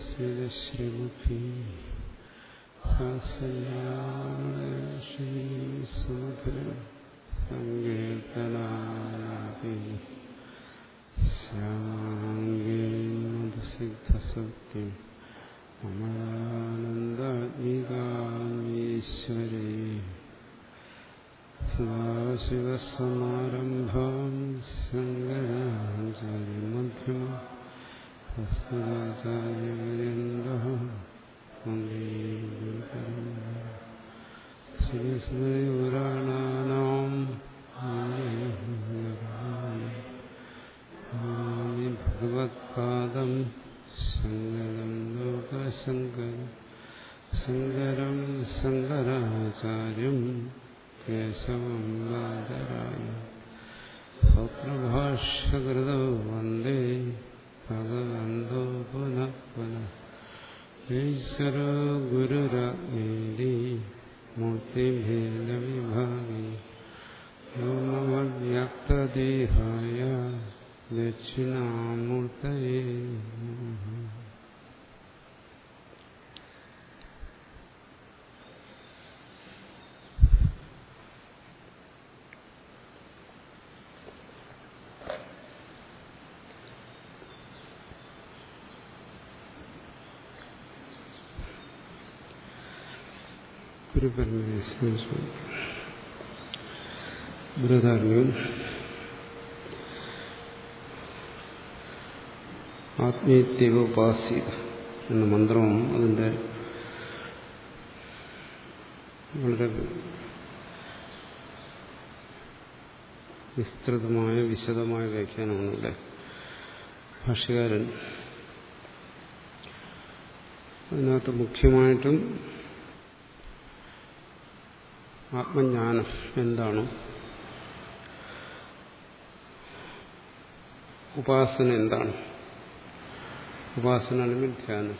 സ്മിതശ്രീമുഖി ശ്രീസുധര സങ്കീർത്തനാലാപി ശ്യാമസിദ്ധസത്യം അമരാനന്ദീകാമീശ്വരീ സദാശിവസമാരംഭാം ശങ്കരാചാര്യമധ്യമ ഹസ്തരാചാര്യവര്യന്ദ ശ്രീസ്മയുരാണാനാം ഭഗവത്പാദം ശങ്കരം ലോകശങ്കരം ശങ്കരം ശങ്കരാചാര്യം കേശവം ബാദരായ സ്വപ്രഭാഷ്യകൃതോ വന്ദേ ഭഗവന്തോ പുനഃ പുനഃ ഈശ്വരോ ഗുരുരാജ്ഞേരി മൂർത്തിഭേദവിഭാഗി വ്യോമവ്യക്തദേഹായ ദക്ഷിണാമൂർത്തയേ നമഃ ബൃഹദാരണ്യം ആത്മീയത്യവ ഉപാസ്യ എന്ന മന്ത്രവും അതിൻ്റെ വളരെ വിസ്തൃതമായ വിശദമായ വ്യാഖ്യാനമാണ് ഇവിടെ ഭാഷ്യകാരൻ അതിനകത്ത് മുഖ്യമായിട്ടും ആത്മജ്ഞാനം എന്താണ് ഉപാസന എന്താണ് ഉപാസന അല്ലെങ്കിൽ ധ്യാനം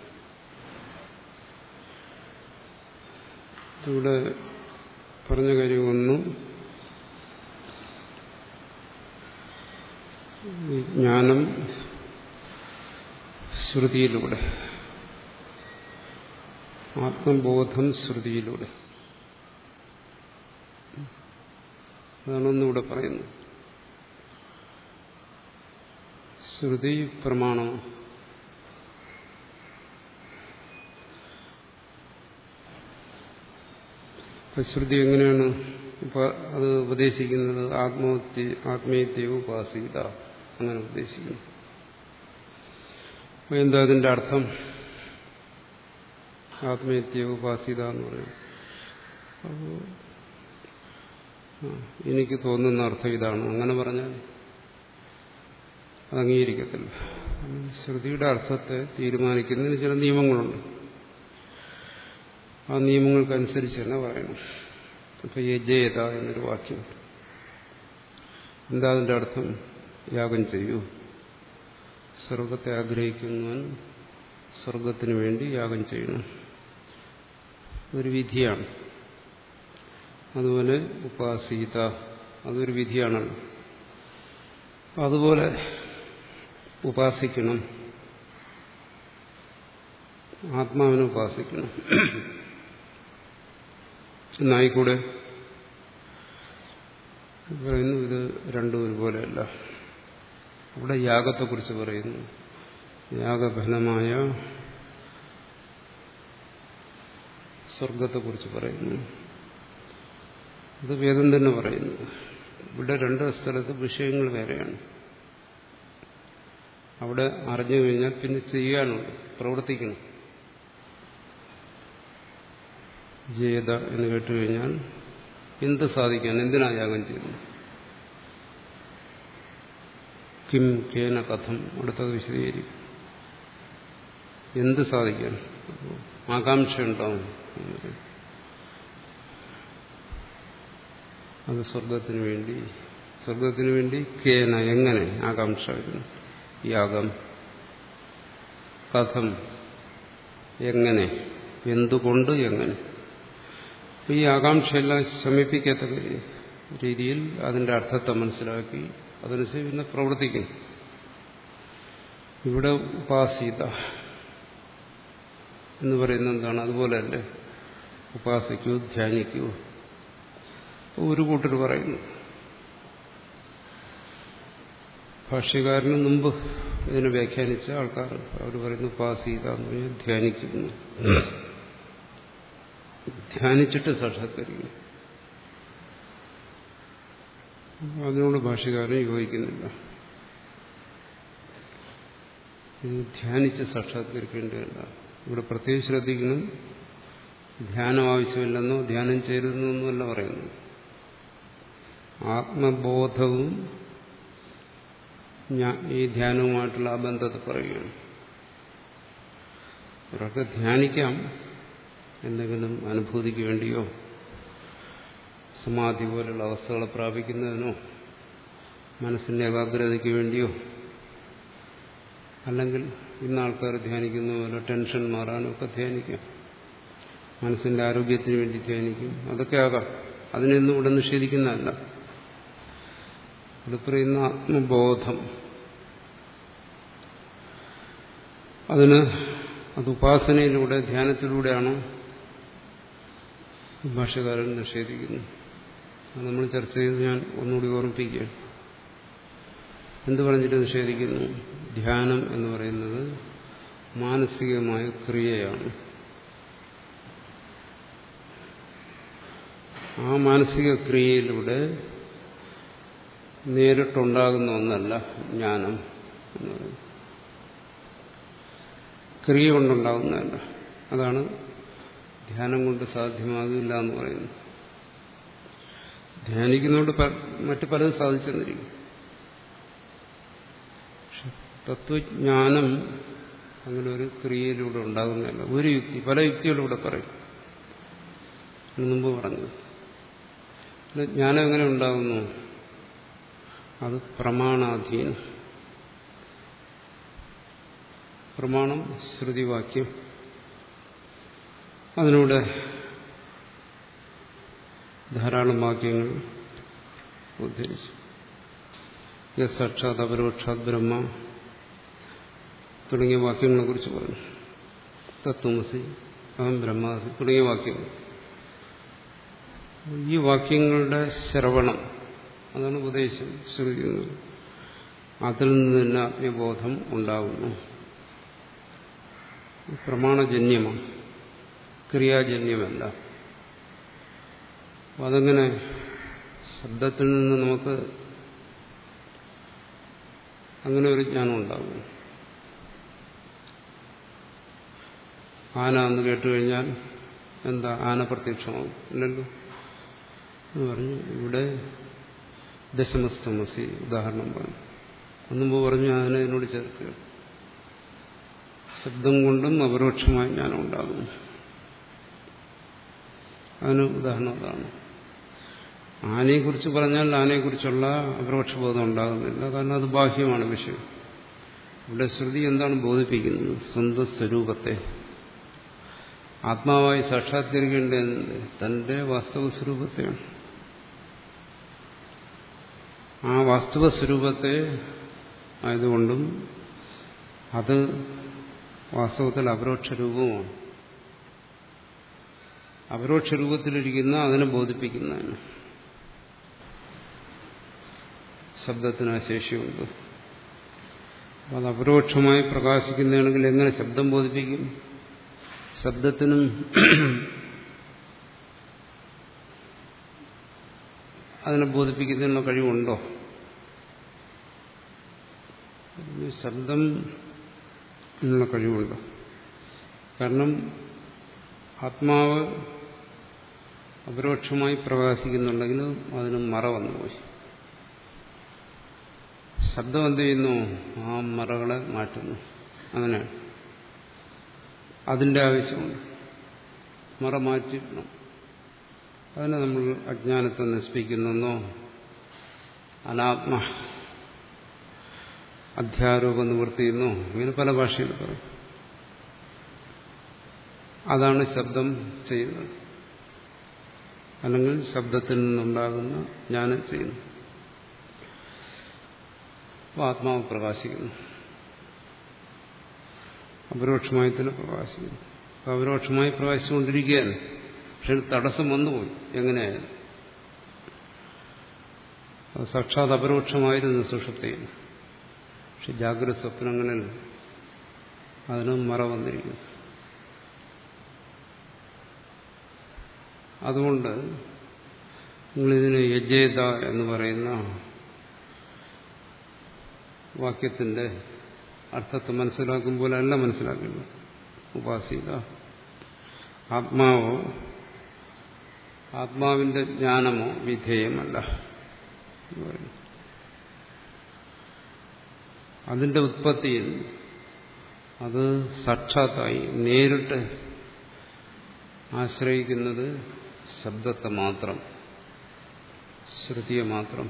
ഇവിടെ പറഞ്ഞ കാര്യം ഒന്ന് ജ്ഞാനം ശ്രുതിയിലൂടെ ആത്മബോധം ശ്രുതിയിലൂടെ അതാണ് ഒന്നിവിടെ പറയുന്നത് ശ്രുതി പ്രമാണമാണ് ശ്രുതി എങ്ങനെയാണ് ഇപ്പൊ അത് ഉപദേശിക്കുന്നത് ആത്മഹത്യ ആത്മീയത്തെ ഉപാസിത അങ്ങനെ ഉപദേശിക്കുന്നു അപ്പൊ എന്താ അതിന്റെ അർത്ഥം ആത്മീയത്തെ ഉപാസിത എന്ന് പറയും അപ്പോൾ എനിക്ക് തോന്നുന്ന അർത്ഥം ഇതാണ് അങ്ങനെ പറഞ്ഞാൽ അത് അംഗീകരിക്കത്തില്ല ശ്രുതിയുടെ അർത്ഥത്തെ തീരുമാനിക്കുന്നതിന് ചില നിയമങ്ങളുണ്ട് ആ നിയമങ്ങൾക്കനുസരിച്ച് തന്നെ പറയണം ഇപ്പൊ യജേത എന്നൊരു വാക്യം എന്താ അതിന്റെ അർത്ഥം യാഗം ചെയ്യൂ സ്വർഗത്തെ ആഗ്രഹിക്കുന്നവൻ സ്വർഗത്തിന് വേണ്ടി യാഗം ചെയ്യണം ഒരു വിധിയാണ് അതുപോലെ ഉപാസീത അതൊരു വിധിയാണല്ലോ അതുപോലെ ഉപാസിക്കണം ആത്മാവിനെ ഉപാസിക്കണം എന്നായിക്കൂടെ പറയുന്നു ഇത് രണ്ടും ഒരുപോലെയല്ല അവിടെ യാഗത്തെക്കുറിച്ച് പറയുന്നു യാഗഫലമായ സ്വർഗത്തെക്കുറിച്ച് പറയുന്നു അത് വേദം തന്നെ പറയുന്നു ഇവിടെ രണ്ട് സ്ഥലത്ത് വിഷയങ്ങൾ വേറെയാണ് അവിടെ അറിഞ്ഞു കഴിഞ്ഞാൽ പിന്നെ ചെയ്യാനുണ്ട് പ്രവർത്തിക്കണം ജേത എന്ന് കേട്ടുകഴിഞ്ഞാൽ എന്ത് സാധിക്കാൻ എന്തിനാ യാഗം ചെയ്യുന്നു കിം കേന കഥം അടുത്തത് വിശദീകരിക്കും എന്ത് സാധിക്കാൻ ആകാംക്ഷ ഉണ്ടാവും അത് സ്വർഗത്തിന് വേണ്ടി സ്വർഗത്തിന് വേണ്ടി കേന എങ്ങനെ ആകാംക്ഷ വരുന്നു യാഗം കഥം എങ്ങനെ എന്തുകൊണ്ട് എങ്ങനെ ഈ ആകാംക്ഷയെല്ലാം ശമിപ്പിക്കത്തക്ക രീതിയിൽ അതിന്റെ അർത്ഥത്തെ മനസ്സിലാക്കി അതനുസരിച്ച് പിന്നെ പ്രവർത്തിക്കും ഇവിടെ ഉപാസീത എന്ന് പറയുന്നത് എന്താണ് അതുപോലെയല്ലേ ഉപാസിക്കൂ ധ്യാനിക്കൂ ഒരു കൂട്ടർ പറയുന്നു ഭാഷ്യകാരന് മുമ്പ് ഇതിനെ വ്യാഖ്യാനിച്ച ആൾക്കാർ അവർ പറയുന്നു ഉപാസീത എന്ന് പറഞ്ഞാൽ ധ്യാനിക്കുന്നു ധ്യാനിച്ചിട്ട് സാക്ഷാത്കരിക്കുന്നു അതിനോട് ഭാഷ്യകാരൻ യോജിക്കുന്നില്ല ഇത് ധ്യാനിച്ച് സാക്ഷാത്കരിക്കേണ്ടതല്ല ഇവിടെ പ്രത്യേകിച്ച് ശ്രദ്ധിക്കണം ധ്യാനം ആവശ്യമില്ലെന്നോ ധ്യാനം ചെയ്യരുതെന്നൊന്നുമല്ല പറയുന്നു ആത്മബോധവും ഈ ധ്യാനവുമായിട്ടുള്ള ആ ബന്ധത്തെ പറയുകയാണ് ഒരാൾക്ക് ധ്യാനിക്കാം എന്തെങ്കിലും അനുഭൂതിക്ക് വേണ്ടിയോ സമാധി പോലുള്ള അവസ്ഥകളെ പ്രാപിക്കുന്നതിനോ മനസ്സിന്റെ ഏകാഗ്രതയ്ക്ക് വേണ്ടിയോ അല്ലെങ്കിൽ ഇന്ന് ആൾക്കാർ ധ്യാനിക്കുന്ന പോലെ ടെൻഷൻ മാറാനും ഒക്കെ ധ്യാനിക്കാം മനസ്സിന്റെ ആരോഗ്യത്തിന് വേണ്ടി ധ്യാനിക്കും അതൊക്കെ ആകാം അതിനൊന്നും ഇവിടെ നിഷേധിക്കുന്നതല്ല ഇവിടെ പറയുന്ന ആത്മബോധം അതിന് അത് ഉപാസനയിലൂടെ ധ്യാനത്തിലൂടെയാണോ ഭാഷകാരൻ നിഷേധിക്കുന്നു അത് നമ്മൾ ചർച്ച ചെയ്ത് ഞാൻ ഒന്നുകൂടി ഓർമ്മിപ്പിക്കുകയാണ് എന്ത് പറഞ്ഞിട്ട് നിഷേധിക്കുന്നു ധ്യാനം എന്ന് പറയുന്നത് മാനസികമായ ക്രിയയാണ് ആ മാനസിക ക്രിയയിലൂടെ നേരിട്ടുണ്ടാകുന്ന ഒന്നല്ല ജ്ഞാനം എന്ന് പറയുന്നത് ക്രിയ കൊണ്ടുണ്ടാകുന്നതല്ല അതാണ് ധ്യാനം കൊണ്ട് സാധ്യമാകില്ല എന്ന് പറയുന്നത് ധ്യാനിക്കുന്നതുകൊണ്ട് മറ്റു പലതും സാധിച്ചെന്നിരിക്കും തത്വജ്ഞാനം അങ്ങനെ ഒരു ക്രിയയിലൂടെ ഉണ്ടാകുന്നതല്ല ഒരു യുക്തി പല യുക്തികളിലൂടെ പറയും മുമ്പ് പറഞ്ഞു ജ്ഞാനം എങ്ങനെ ഉണ്ടാകുന്നു അത് പ്രമാണാധീനം പ്രമാണം ശ്രുതിവാക്യം അതിലൂടെ ധാരാളം വാക്യങ്ങൾ ഉദ്ധരിച്ചു സാക്ഷാത് അപരോക്ഷാത് ബ്രഹ്മ തുടങ്ങിയ വാക്യങ്ങളെ കുറിച്ച് പറഞ്ഞു തത്വമസി അഹം ബ്രഹ്മാസി തുടങ്ങിയ വാക്യങ്ങൾ ഈ വാക്യങ്ങളുടെ ശ്രവണം അതാണ് ഉപദേശം ശ്രുതി അതിൽ നിന്ന് തന്നെ ആത്മബോധം ഉണ്ടാകുന്നു പ്രമാണജന്യമാണ് ക്രിയാജന്യമല്ല അപ്പം അതങ്ങനെ ശബ്ദത്തിൽ നിന്ന് നമുക്ക് അങ്ങനെ ഒരു ജ്ഞാനം ഉണ്ടാകും ആന എന്ന് കേട്ടുകഴിഞ്ഞാൽ എന്താ ആന പ്രത്യക്ഷമാകും ഇല്ലല്ലോ എന്ന് പറഞ്ഞു ഇവിടെ ദശമസ്തമസി ഉദാഹരണം പറഞ്ഞു ഒന്നുമ്പോ പറഞ്ഞു ആന ഇതിനോട് ചേർക്കുക ശബ്ദം കൊണ്ടും അപരോക്ഷമായ ജ്ഞാനം ഉണ്ടാകും അതിന് ഉദാഹരണം അതാണ് ആനയെക്കുറിച്ച് പറഞ്ഞാൽ ആനയെക്കുറിച്ചുള്ള അപരോക്ഷബോധം ഉണ്ടാകുന്നില്ല കാരണം അത് ബാഹ്യമാണ് വിഷയം ഇവിടെ ശ്രുതി എന്താണ് ബോധിപ്പിക്കുന്നത് സ്വന്തം സ്വരൂപത്തെ ആത്മാവായി സാക്ഷാത്കരിക്കേണ്ടത് തന്റെ വാസ്തവ സ്വരൂപത്തെയാണ് ആ വാസ്തവ സ്വരൂപത്തെ ആയതുകൊണ്ടും അത് വാസ്തവത്തിൽ അപരോക്ഷ രൂപമാണ് അപരോക്ഷ രൂപത്തിലിരിക്കുന്ന അതിനെ ബോധിപ്പിക്കുന്നതിന് ശബ്ദത്തിന് ആ ശേഷിയുണ്ട് അത് അപരോക്ഷമായി പ്രകാശിക്കുന്നതാണെങ്കിൽ എങ്ങനെ ശബ്ദം ബോധിപ്പിക്കും ശബ്ദത്തിനും അതിനെ ബോധിപ്പിക്കുന്നതിനുള്ള കഴിവുണ്ടോ ശബ്ദം എന്നുള്ള കഴിവുണ്ടോ കാരണം ആത്മാവ് അപരോക്ഷമായി പ്രകാശിക്കുന്നുണ്ടെങ്കിൽ അതിന് മറ വന്നുപോയി ശബ്ദം എന്ത് ചെയ്യുന്നു ആ മറകളെ മാറ്റുന്നു അങ്ങനെ അതിന്റെ ആവശ്യമുണ്ട് മറ മാറ്റിക്കണം അതിനെ നമ്മൾ അജ്ഞാനത്തെ നശിപ്പിക്കുന്നെന്നോ അനാത്മ അധ്യാരോപ നിവൃത്തിയെന്നോ ഇങ്ങനെ പല ഭാഷയിൽ പറയും അതാണ് ശബ്ദം ചെയ്യുന്നത് അല്ലെങ്കിൽ ശബ്ദത്തിൽ നിന്നുണ്ടാകുന്ന ജ്ഞാനം ചെയ്യുന്നു അപ്പോൾ ആത്മാവ് പ്രകാശിക്കുന്നു അപരോക്ഷമായി തന്നെ പ്രകാശിക്കുന്നു അപരോക്ഷമായി പ്രകാശിച്ചുകൊണ്ടിരിക്കുകയാണ് പക്ഷെ തടസ്സം വന്നുപോയി എങ്ങനെയായാലും അത് സാക്ഷാത് അപരോക്ഷമായിരുന്നു സുഷുപ്തിയിൽ പക്ഷെ ജാഗ്രത സ്വപ്നങ്ങളിൽ അതിനും മറ വന്നിരിക്കുന്നു അതുകൊണ്ട് നിങ്ങളിതിന് യജേത എന്ന് പറയുന്ന വാക്യത്തിന്റെ അർത്ഥത്തെ മനസ്സിലാക്കുമ്പോൾ അല്ല മനസ്സിലാക്കുന്നത് ഉപാസിക ആത്മാവോ ആത്മാവിന്റെ ജ്ഞാനമോ വിധേയമല്ല എന്ന് പറയുന്നു അതിന്റെ ഉത്പത്തിയിൽ അത് സാക്ഷാത്തായി നേരിട്ട് ആശ്രയിക്കുന്നത് ശബ്ദത്തെ മാത്രം ശ്രുതിയെ മാത്രം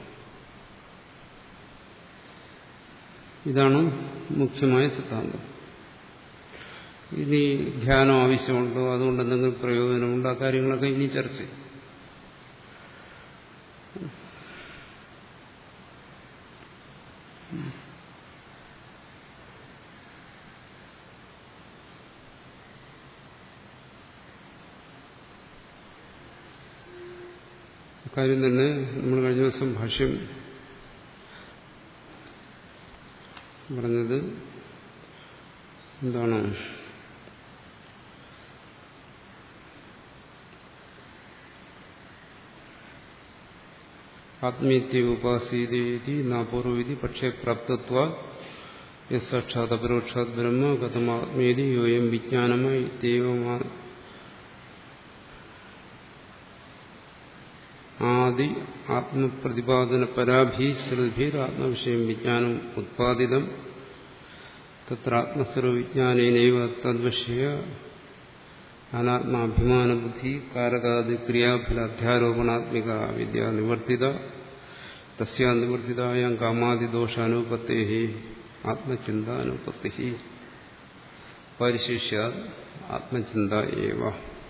ഇതാണ് മുഖ്യമായ സിദ്ധാന്തം ഇനി ധ്യാനം ആവശ്യമുണ്ടോ അതുകൊണ്ട് എന്തെങ്കിലും പ്രയോജനമുണ്ടോ ആ കാര്യങ്ങളൊക്കെ ഇനി ചർച്ച ചെയ്യും കാര്യം തന്നെ നമ്മൾ കഴിഞ്ഞ ദിവസം ഭാഷ്യം പറഞ്ഞത് എന്താണ് ആത്മീയത്തെ ഉപാസീതി നാപൂർവീതി പക്ഷേ പ്രാപ്തത്വ യസാക്ഷാത് അപരോക്ഷാത് ബ്രഹ്മ കഥമാത്മീയതി യോയം വിജ്ഞാനമായി ദൈവമാ ആദി ആത്മപ്രതിപാദന പരാഭി ശ്രുതിഭീർ ആത്മവിഷയം വിജ്ഞാനം ഉത്പാദിതം തത്ര ആത്മസ്വരവിജ്ഞാനേനൈവ തദ്വിഷയ അനാത്മാഭിമാനബുദ്ധി കാരകാദി ക്രിയാഫല അധ്യാരോപണാത്മിക വിദ്യ നിവർത്തിത തസ്യാ നിവർത്തിതായാം കാമാദിദോഷാനുപത്തേ ആത്മചിന്ത അനുപത്തി പരിശിഷ്യ ആത്മചിന്ത ഏവ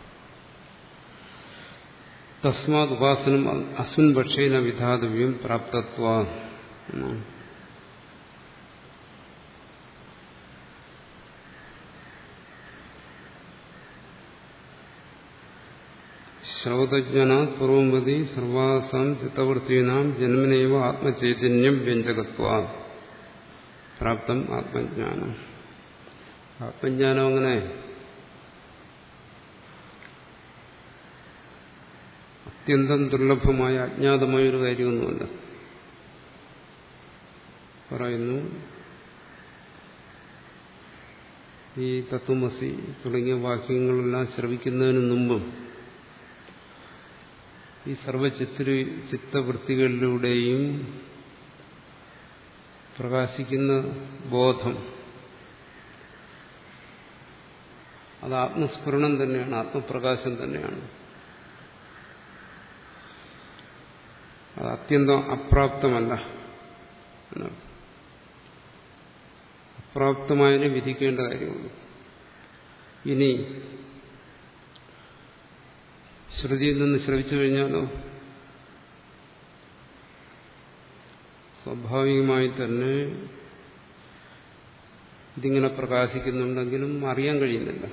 തസ്മാത് ഉപാസനം അസ്മിൻ പക്ഷേന വിധാതവ്യം പ്രാപ്തത്വ ശ്രൗതജ്ഞനാത് പൂർവമതി സർവാസാം ചിത്തവൃത്തീനാം ജന്മനൈവ ആത്മചൈതന്യം വ്യഞ്ജകത്വ പ്രാപ്തം ആത്മജ്ഞാനം ആത്മജ്ഞാനം അങ്ങനെ അത്യന്തം ദുർലഭമായ അജ്ഞാതമായ ഒരു കാര്യമൊന്നുമല്ല പറയുന്നു ഈ തത്വമസി തുടങ്ങിയ വാക്യങ്ങളെല്ലാം ശ്രവിക്കുന്നതിന് മുമ്പും ഈ സർവചിത്ര ചിത്തവൃത്തികളിലൂടെയും പ്രകാശിക്കുന്ന ബോധം അത് ആത്മസ്ഫുരണം തന്നെയാണ് ആത്മപ്രകാശം തന്നെയാണ് അത് അത്യന്തം അപ്രാപ്തമല്ല അപ്രാപ്തമായതിനെ വിധിക്കേണ്ട കാര്യമുള്ളൂ ഇനി ശ്രുതിയിൽ നിന്ന് ശ്രവിച്ചു കഴിഞ്ഞാലോ സ്വാഭാവികമായി തന്നെ ഇതിങ്ങനെ പ്രകാശിക്കുന്നുണ്ടെങ്കിലും അറിയാൻ കഴിയുന്നില്ല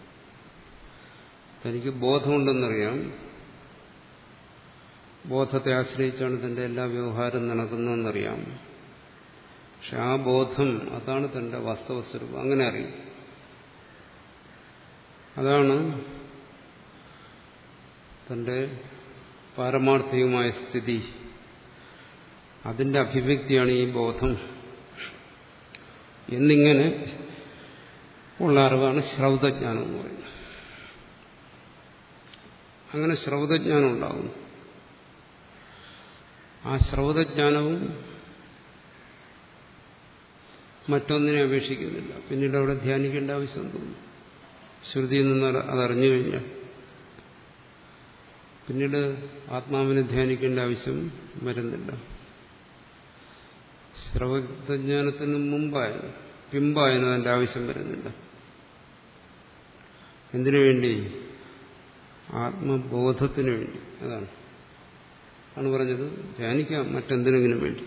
തനിക്ക് ബോധമുണ്ടെന്നറിയാം ബോധത്തെ ആശ്രയിച്ചാണ് തന്റെ എല്ലാ വ്യവഹാരം നടക്കുന്നതെന്നറിയാം പക്ഷെ ആ ബോധം അതാണ് തന്റെ വാസ്തവ സ്വരൂപം അങ്ങനെ അറിയും അതാണ് തന്റെ പാരമാർത്ഥികമായ സ്ഥിതി അതിന്റെ അഭിവ്യക്തിയാണ് ഈ ബോധം എന്നിങ്ങനെ ഉള്ള അറിവാണ് ശ്രൗതജ്ഞാനം എന്ന് പറയുന്നത് അങ്ങനെ ശ്രൗതജ്ഞാനം ഉണ്ടാകുന്നു ആ ശ്രൗതജ്ഞാനവും മറ്റൊന്നിനെ അപേക്ഷിക്കുന്നില്ല പിന്നീട് അവിടെ ധ്യാനിക്കേണ്ട ആവശ്യം തോന്നുന്നു ശ്രുതിയിൽ നിന്ന് അതറിഞ്ഞു കഴിഞ്ഞാൽ പിന്നീട് ആത്മാവിനെ ധ്യാനിക്കേണ്ട ആവശ്യം വരുന്നില്ല ശ്രവജ്ഞാനത്തിന് മുമ്പായാലും പിമ്പായാലും അതിന്റെ ആവശ്യം വരുന്നില്ല എന്തിനു വേണ്ടി ആത്മബോധത്തിന് വേണ്ടി അതാണ് ആണ് പറഞ്ഞത് ധ്യാനിക്കാം മറ്റെന്തിനെങ്കിലും വേണ്ടി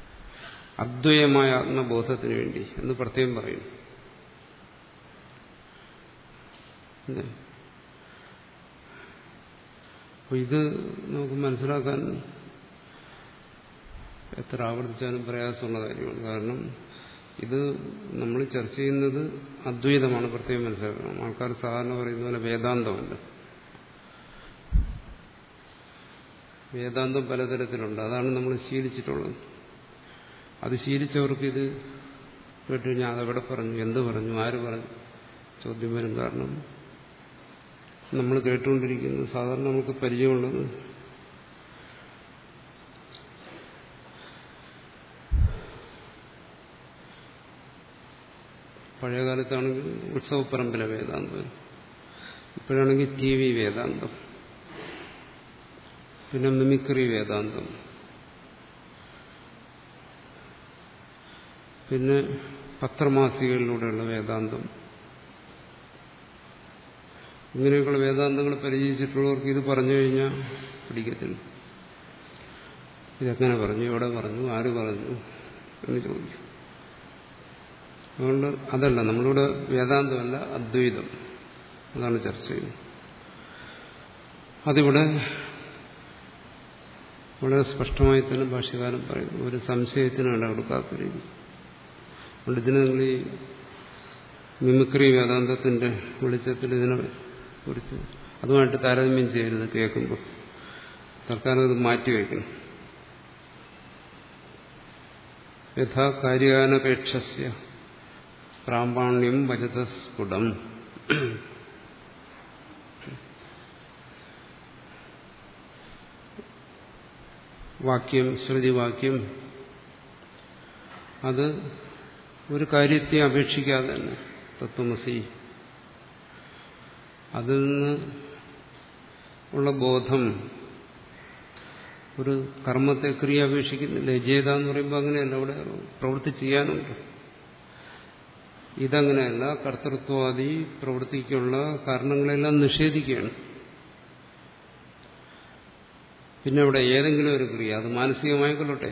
അദ്വയമായ ആത്മബോധത്തിന് വേണ്ടി എന്ന് പ്രത്യേകം പറയുന്നു അല്ലേ അപ്പൊ ഇത് നമുക്ക് മനസ്സിലാക്കാൻ എത്ര ആവർത്തിച്ചാലും പ്രയാസമുള്ള കാര്യമാണ് കാരണം ഇത് നമ്മൾ ചർച്ച ചെയ്യുന്നത് അദ്വൈതമാണ് പ്രത്യേകം മനസ്സിലാക്കണം ആൾക്കാർ സാധാരണ പറയുന്ന പോലെ വേദാന്തമല്ല വേദാന്തം പലതരത്തിലുണ്ട് അതാണ് നമ്മൾ ശീലിച്ചിട്ടുള്ളത് അത് ശീലിച്ചവർക്ക് ഇത് കേട്ട് കഴിഞ്ഞാൽ അതെവിടെ പറഞ്ഞു എന്ത് പറഞ്ഞു ആര് പറഞ്ഞു ചോദ്യം വരും കാരണം നമ്മൾ കേട്ടുകൊണ്ടിരിക്കുന്നത് സാധാരണ നമുക്ക് പരിചയമുള്ളത് പഴയ കാലത്താണെങ്കിൽ ഉത്സവപ്പറമ്പിലെ വേദാന്തം ഇപ്പോഴാണെങ്കിൽ ടി വി വേദാന്തം പിന്നെ മിമിക്രി വേദാന്തം പിന്നെ പത്രമാസികകളിലൂടെയുള്ള വേദാന്തം ഇങ്ങനെയൊക്കെയുള്ള വേദാന്തങ്ങൾ പരിചയിച്ചിട്ടുള്ളവർക്ക് ഇത് പറഞ്ഞു കഴിഞ്ഞാൽ പിടിക്കത്തില്ല ഇതെങ്ങനെ പറഞ്ഞു എവിടെ പറഞ്ഞു ആര് പറഞ്ഞു എന്ന് ചോദിക്കും അതുകൊണ്ട് അതല്ല നമ്മളിവിടെ വേദാന്തമല്ല അദ്വൈതം അതാണ് ചർച്ച ചെയ്യുന്നത് അതിവിടെ വളരെ സ്പഷ്ടമായി തന്നെ ഭാഷ്യകാലം പറയുന്നു ഒരു സംശയത്തിന് ഇട കൊടുക്കാത്തിരിക്കും അതുകൊണ്ട് ഇതിനെ നിങ്ങൾ ഈ മിമിക്രി വേദാന്തത്തിന്റെ വെളിച്ചത്തിൽ ഇതിനെ കുറിച്ച് അതുമായിട്ട് താരതമ്യം ചെയ്യരുത് കേൾക്കുമ്പോൾ തൽക്കാലം ഇത് മാറ്റിവെക്കണം യഥാ കാര്യാനപേക്ഷസ്യ പ്രാമാണ്യം വചതസ്ഫുടം വാക്യം ശ്രുതിവാക്യം അത് ഒരു കാര്യത്തെ അപേക്ഷിക്കാതെ തന്നെ തത്വമസി അതിൽ നിന്ന് ഉള്ള ബോധം ഒരു കർമ്മത്തെ ക്രിയ അപേക്ഷിക്കുന്നില്ല ജേത എന്ന് പറയുമ്പോൾ അങ്ങനെയല്ല അവിടെ പ്രവൃത്തി ചെയ്യാനുണ്ട് ഇതങ്ങനെയല്ല കർത്തൃത്വാദി പ്രവൃത്തിക്കുള്ള കാരണങ്ങളെല്ലാം നിഷേധിക്കുകയാണ് പിന്നെ അവിടെ ഏതെങ്കിലും ഒരു ക്രിയ അത് മാനസികമായിക്കൊള്ളട്ടെ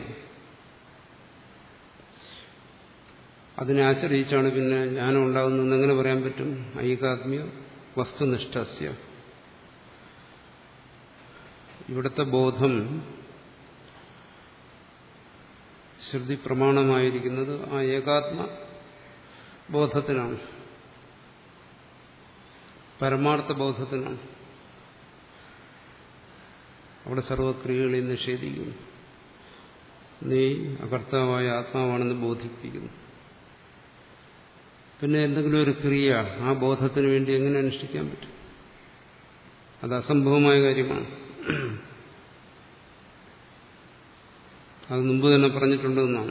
അതിനെ ആശ്രയിച്ചാണ് പിന്നെ ജ്ഞാനം ഉണ്ടാകുന്നതെന്ന് എങ്ങനെ പറയാൻ പറ്റും ഐകാത്മ്യ വസ്തുനിഷ്ഠസ്യ ഇവിടുത്തെ ബോധം ശ്രുതി പ്രമാണമായിരിക്കുന്നത് ആ ഏകാത്മ ബോധത്തിനാണ് പരമാർത്ഥ ബോധത്തിനാണ് അവിടെ സർവക്രിയകളെയും നിഷേധിക്കുന്നു നീ അകർത്താവായ ആത്മാവാണെന്ന് ബോധിപ്പിക്കുന്നു പിന്നെ എന്തെങ്കിലും ഒരു ക്രിയ ആ ബോധത്തിന് വേണ്ടി എങ്ങനെ അനുഷ്ഠിക്കാൻ പറ്റും അത് അസംഭവമായ കാര്യമാണ് അത് മുമ്പ് തന്നെ പറഞ്ഞിട്ടുണ്ടെന്നാണ്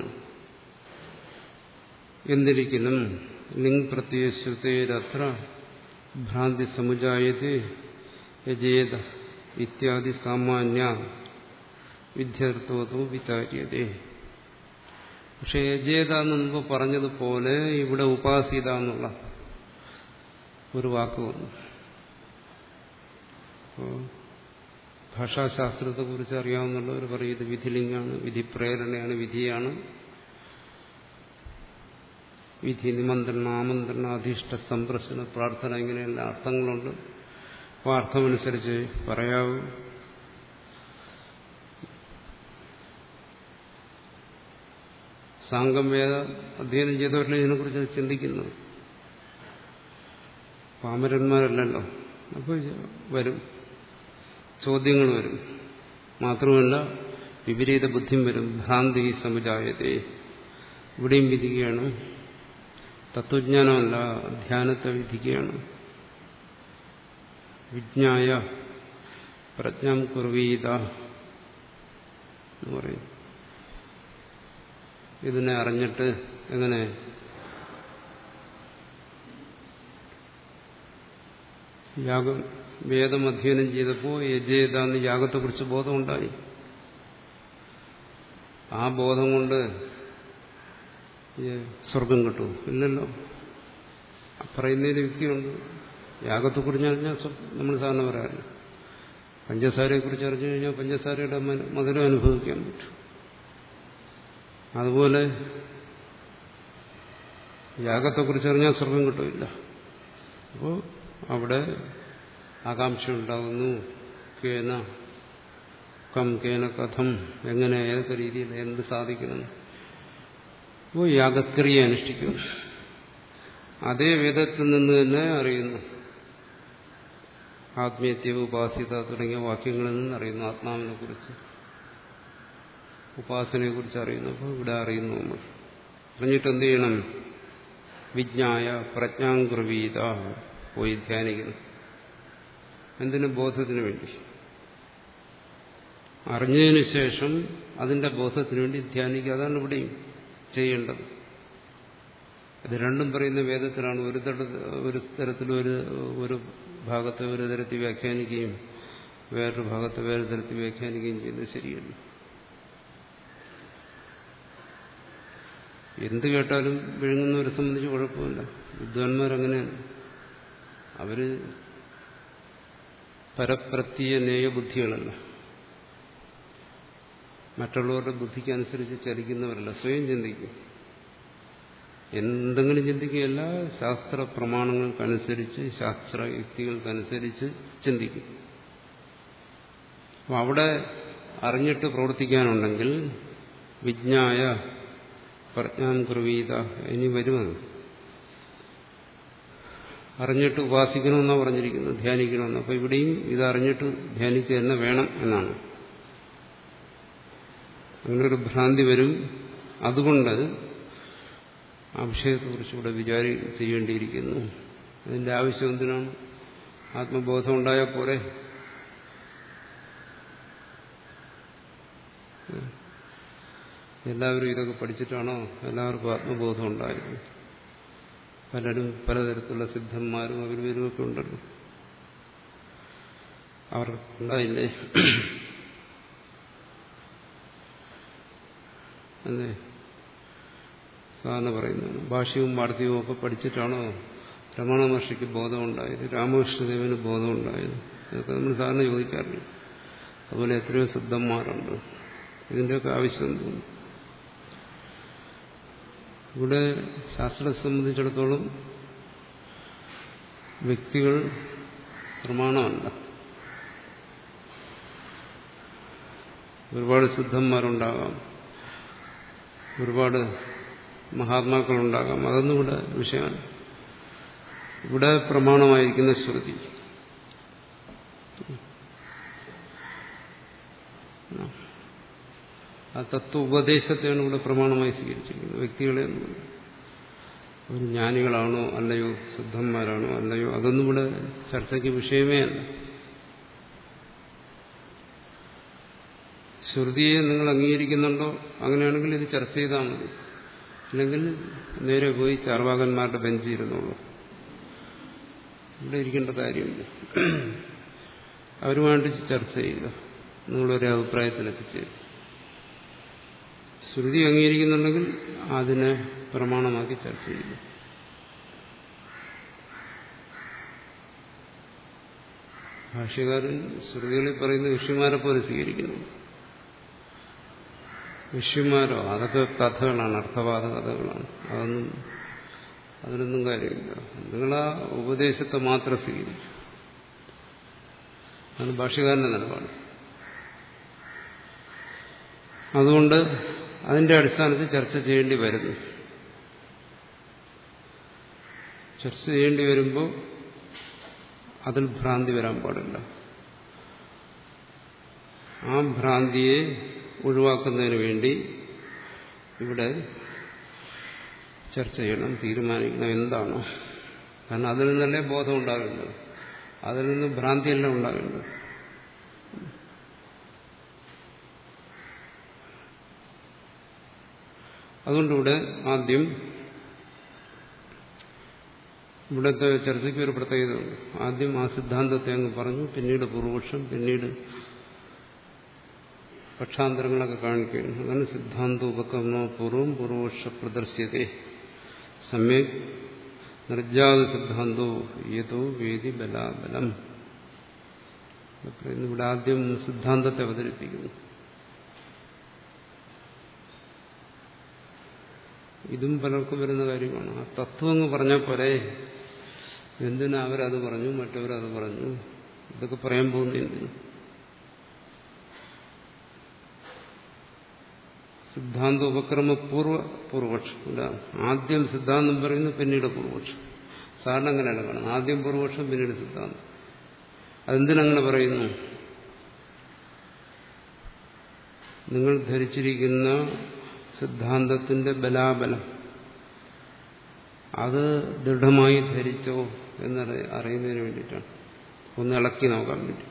എന്തിരിക്കലും ലിംഗ് പ്രത്യയശ്രുതേരത്ര ഭ്രാന്തി സമുജായത്തെ യജേത ഇത്യാദി സാമാന്യ വിദ്യാർത്ഥത്വം വിചാര്യതേ പക്ഷെ യജേത എന്ന് മുമ്പ് പറഞ്ഞതുപോലെ ഇവിടെ ഉപാസിത എന്നുള്ള ഒരു വാക്ക് വന്നു ഭാഷാശാസ്ത്രത്തെ കുറിച്ച് അറിയാവുന്നുള്ളവർ പറയും ഇത് വിധിലിംഗാണ് വിധി പ്രേരണയാണ് വിധിയാണ് വിധി നിമന്ത്രണ ആമന്ത്രണ അധിഷ്ഠ സംപ്രസന പ്രാർത്ഥന ഇങ്ങനെയുള്ള അർത്ഥങ്ങളുണ്ട് അപ്പോൾ അർത്ഥമനുസരിച്ച് പറയാവൂ സാങ്കം വേദ അധ്യയനം ചെയ്തവരല്ലേ ഇതിനെക്കുറിച്ച് ചിന്തിക്കുന്നത് പാമരന്മാരല്ലല്ലോ അപ്പോൾ വരും ചോദ്യങ്ങൾ വരും മാത്രമല്ല വിപരീത ബുദ്ധിയും വരും ഭ്രാന്തി സമുദായത്തെ ഇവിടെയും വിധിക്കുകയാണ് തത്വജ്ഞാനമല്ല ധ്യാനത്തെ വിധിക്കുകയാണ് വിജ്ഞായ പ്രജ്ഞം കുർവീത എന്ന് പറയും ഇതിനെ അറിഞ്ഞിട്ട് എങ്ങനെ യാഗം വേദം അധ്യയനം ചെയ്തപ്പോൾ യജേത എന്ന് യാഗത്തെക്കുറിച്ച് ബോധമുണ്ടായി ആ ബോധം കൊണ്ട് സ്വർഗം കിട്ടും ഇല്ലല്ലോ പറയുന്നതിന് യുക്തിയുണ്ട് യാഗത്തെക്കുറിച്ച് അറിഞ്ഞാൽ നമ്മൾ സാധാരണ പറയാറില്ല പഞ്ചസാരയെക്കുറിച്ച് അറിഞ്ഞു കഴിഞ്ഞാൽ പഞ്ചസാരയുടെ മധുരം അനുഭവിക്കാൻ പറ്റും അതുപോലെ യാഗത്തെക്കുറിച്ച് അറിഞ്ഞാൽ സ്വർഗം കിട്ടില്ല അപ്പോൾ അവിടെ ആകാംക്ഷ ഉണ്ടാകുന്നു കേന കം കേന കഥം എങ്ങനെ ഏതൊക്കെ രീതിയിൽ എന്ത് സാധിക്കണം അപ്പോൾ യാഗക്രിയ അനുഷ്ഠിക്കുന്നു അതേ വേദത്തിൽ നിന്ന് തന്നെ അറിയുന്നു ആത്മീയത്യ ഉപാസിത തുടങ്ങിയ വാക്യങ്ങളിൽ നിന്ന് അറിയുന്നു ആത്മാവിനെ കുറിച്ച് ഉപാസനയെ കുറിച്ച് അറിയുന്നു അപ്പോൾ ഇവിടെ അറിയുന്നു നമ്മൾ അറിഞ്ഞിട്ട് എന്ത് ചെയ്യണം വിജ്ഞായ പ്രജ്ഞാങ്കുർവീത പോയി ധ്യാനിക്കുന്നു എന്തിനു ബോധത്തിന് വേണ്ടി അറിഞ്ഞതിന് ശേഷം അതിന്റെ ബോധത്തിന് വേണ്ടി ധ്യാനിക്കുക അതാണ് ഇവിടെയും ചെയ്യേണ്ടത് ഇത് രണ്ടും പറയുന്ന വേദത്തിലാണ് ഒരു തട ഒരു തരത്തിൽ ഒരു ഒരു ഭാഗത്തെ ഒരു തരത്തിൽ വ്യാഖ്യാനിക്കുകയും വേറൊരു ഭാഗത്തെ വേറെ തരത്തിൽ വ്യാഖ്യാനിക്കുകയും ചെയ്യുന്നത് ശരിയല്ല എന്ത് കേട്ടാലും വിഴുങ്ങുന്നവരെ സംബന്ധിച്ച് കുഴപ്പമില്ല വിദ്വാൻമാരങ്ങനെയാണ് അവര് പരപ്രത്യ നേയബുദ്ധികളല്ല മറ്റുള്ളവരുടെ ബുദ്ധിക്ക് അനുസരിച്ച് ചലിക്കുന്നവരല്ല സ്വയം ചിന്തിക്കും എന്തെങ്കിലും ചിന്തിക്കുകയല്ല ശാസ്ത്ര പ്രമാണങ്ങൾക്കനുസരിച്ച് ശാസ്ത്ര യുക്തികൾക്കനുസരിച്ച് ചിന്തിക്കും അപ്പം അവിടെ അറിഞ്ഞിട്ട് പ്രവർത്തിക്കാനുണ്ടെങ്കിൽ വിജ്ഞായ പ്രജ്ഞാൻ കുർവീത ഇനി വരുമെന്ന് അറിഞ്ഞിട്ട് ഉപാസിക്കണമെന്നാണ് പറഞ്ഞിരിക്കുന്നത് ധ്യാനിക്കണമെന്ന് അപ്പോൾ ഇവിടെയും ഇത് അറിഞ്ഞിട്ട് ധ്യാനിക്കുക തന്നെ വേണം എന്നാണ് അങ്ങനൊരു ഭ്രാന്തി വരും അതുകൊണ്ട് ആ വിഷയത്തെക്കുറിച്ചുകൂടെ വിചാരി ചെയ്യേണ്ടിയിരിക്കുന്നു അതിന്റെ ആവശ്യം എന്തിനാണ് ആത്മബോധം ഉണ്ടായാൽ പോരെ എല്ലാവരും ഇതൊക്കെ പഠിച്ചിട്ടാണോ എല്ലാവർക്കും ആത്മബോധം ഉണ്ടായത് പലരും പലതരത്തിലുള്ള സിദ്ധന്മാരും അവരും ഒക്കെ ഉണ്ടല്ലോ അവർക്കുണ്ടായില്ലേ അല്ലേ സാധാരണ പറയുന്നതാണ് ഭാഷ്യവും വാർത്തയും ഒക്കെ പഠിച്ചിട്ടാണോ രമണ മഹർഷിക്ക് ബോധമുണ്ടായത് രാമകൃഷ്ണദേവന് ബോധമുണ്ടായത് ഇതൊക്കെ നമ്മൾ സാധാരണ ചോദിക്കാറില്ല അതുപോലെ എത്രയോ സിദ്ധന്മാരുണ്ട് ഇതിൻ്റെയൊക്കെ ആവശ്യം തോന്നുന്നു ഇവിടെ ശാസ്ത്രത്തെ സംബന്ധിച്ചിടത്തോളം വ്യക്തികൾ പ്രമാണമല്ല ഒരുപാട് സിദ്ധന്മാരുണ്ടാകാം ഒരുപാട് മഹാത്മാക്കളുണ്ടാകാം അതൊന്നും ഇവിടെ വിഷയമാണ് ഇവിടെ പ്രമാണമായിരിക്കുന്ന ശ്രുതി ആ തത്വ ഉപദേശത്തെയാണ് ഇവിടെ പ്രമാണമായി സ്വീകരിച്ചിരിക്കുന്നത് വ്യക്തികളെ ഒരു ജ്ഞാനികളാണോ അല്ലയോ സിദ്ധന്മാരാണോ അല്ലയോ അതൊന്നും ഇവിടെ ചർച്ചയ്ക്ക് വിഷയമേ അല്ല ശ്രുതിയെ നിങ്ങൾ അംഗീകരിക്കുന്നുണ്ടോ അങ്ങനെയാണെങ്കിൽ ഇത് ചർച്ച ചെയ്താൽ മതി അല്ലെങ്കിൽ നേരെ പോയി ചാർവാകന്മാരുടെ ബെഞ്ച് ഇരുന്നുള്ളൂ ഇവിടെ ഇരിക്കേണ്ട കാര്യമില്ല അവരുമായിട്ട് ചർച്ച ചെയ്യുക നിങ്ങളൊരു അഭിപ്രായത്തിലെത്തിച്ചേരും ശ്രുതി അംഗീകരിക്കുന്നുണ്ടെങ്കിൽ അതിനെ പ്രമാണമാക്കി ചർച്ച ചെയ്യുക ഭാഷ്യകാരൻ ശ്രുതികളിൽ പറയുന്ന ഋഷിമാരെ പോലെ സ്വീകരിക്കുന്നു ഋഷിമാരോ അതൊക്കെ കഥകളാണ് അർത്ഥവാദ കഥകളാണ് അതൊന്നും അതിനൊന്നും കാര്യമില്ല നിങ്ങൾ ആ ഉപദേശത്തെ മാത്രം സ്വീകരിച്ചു അതാണ് ഭാഷ്യകാരന്റെ നിലപാട് അതുകൊണ്ട് അതിന്റെ അടിസ്ഥാനത്തിൽ ചർച്ച ചെയ്യേണ്ടി വരുന്നു ചർച്ച ചെയ്യേണ്ടി വരുമ്പോൾ അതിൽ ഭ്രാന്തി വരാൻ പാടില്ല ആ ഭ്രാന്തിയെ ഒഴിവാക്കുന്നതിന് വേണ്ടി ഇവിടെ ചർച്ച ചെയ്യണം തീരുമാനിക്കണം എന്താണോ കാരണം അതിൽ നിന്നല്ലേ ബോധം ഉണ്ടാകേണ്ടത് അതിൽ നിന്ന് ഭ്രാന്തിയല്ല ഉണ്ടാകേണ്ടത് അതുകൊണ്ടിവിടെ ആദ്യം ഇവിടുത്തെ ചർച്ചയ്ക്ക് ഒരു പ്രത്യേകതയുണ്ട് ആദ്യം ആ സിദ്ധാന്തത്തെ അങ്ങ് പറഞ്ഞു പിന്നീട് പൂർവപക്ഷം പിന്നീട് പക്ഷാന്തരങ്ങളൊക്കെ കാണിക്കുകയാണ് അങ്ങനെ സിദ്ധാന്തോപകരണോ പൂർവം പൂർവപക്ഷ പ്രദർശ്യത്തെ സമ്യക് നിർജാത സിദ്ധാന്തോ ഏതോ വേദി ബലാബലം ഇവിടെ ആദ്യം സിദ്ധാന്തത്തെ അവതരിപ്പിക്കുന്നു ഇതും പലർക്കും വരുന്ന കാര്യമാണ് ആ തത്വം അങ്ങ് പറഞ്ഞാൽ പോരെ എന്തിനാ അവരത് പറഞ്ഞു മറ്റവരത് പറഞ്ഞു ഇതൊക്കെ പറയാൻ പോകുന്ന എന്തിനു സിദ്ധാന്ത ഉപക്രമ പൂർവ്വ പൂർവപക്ഷം ഇല്ല ആദ്യം സിദ്ധാന്തം പറയുന്നു പിന്നീട് പൂർവപക്ഷം സാറിന് അങ്ങനെയല്ല കാണുന്നത് ആദ്യം പൂർവപക്ഷം പിന്നീട് സിദ്ധാന്തം അതെന്തിനങ്ങനെ പറയുന്നു നിങ്ങൾ ധരിച്ചിരിക്കുന്ന സിദ്ധാന്തത്തിന്റെ ബലാബലം അത് ദൃഢമായി ധരിച്ചോ എന്നറി അറിയുന്നതിന് വേണ്ടിയിട്ടാണ് ഒന്ന് ഇളക്കി നോക്കാൻ വേണ്ടി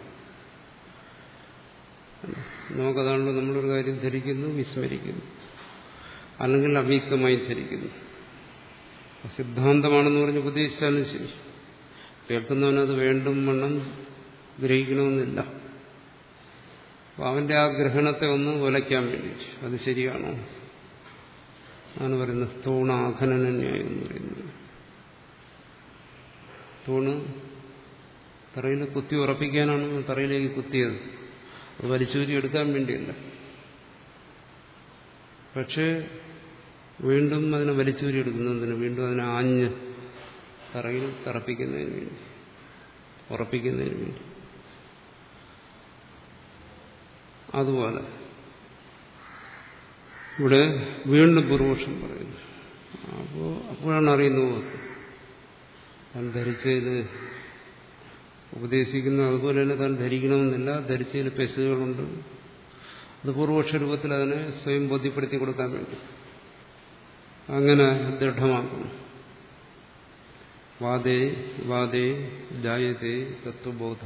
നമുക്കതാണല്ലോ നമ്മളൊരു കാര്യം ധരിക്കുന്നു വിസ്മരിക്കുന്നു അല്ലെങ്കിൽ അവ്യക്തമായി ധരിക്കുന്നു സിദ്ധാന്തമാണെന്ന് പറഞ്ഞ് ഉപദേശിച്ചാലും ശരി കേൾക്കുന്നവനത് വേണ്ടും വണ്ണം ഗ്രഹിക്കണമെന്നില്ല അപ്പോൾ അവന്റെ ആ ഗ്രഹണത്തെ ഒന്ന് ഉലയ്ക്കാൻ വേണ്ടി അത് ശരിയാണോ ആണ് പറയുന്നത് സ്ഥൂണാഖനന ന്യായം എന്ന് പറയുന്നത് തൂണ് തറയിൽ കുത്തി ഉറപ്പിക്കാനാണ് തറയിലേക്ക് കുത്തിയത് അത് വലിച്ചൂരി എടുക്കാൻ വേണ്ടിയല്ല പക്ഷേ വീണ്ടും അതിനെ വലിച്ചൂരി എടുക്കുന്നതിന് വീണ്ടും അതിനെ ആഞ്ഞ് തറയിൽ തറപ്പിക്കുന്നതിന് വേണ്ടി ഉറപ്പിക്കുന്നതിന് വേണ്ടി അതുപോലെ ഇവിടെ വീണ്ടും പൂർവപക്ഷം പറയുന്നു അപ്പോൾ അപ്പോഴാണ് അറിയുന്നത് താൻ ധരിച്ചതിൽ ഉപദേശിക്കുന്ന അതുപോലെ തന്നെ താൻ ധരിക്കണമെന്നില്ല ധരിച്ചതിൽ പെസുകളുണ്ട് അത് പൂർവപക്ഷ രൂപത്തിൽ അതിനെ സ്വയം ബോധ്യപ്പെടുത്തി കൊടുക്കാൻ വേണ്ടി അങ്ങനെ ദൃഢമാക്കണം വാദേ വാദേ ജായതേ തത്വബോധ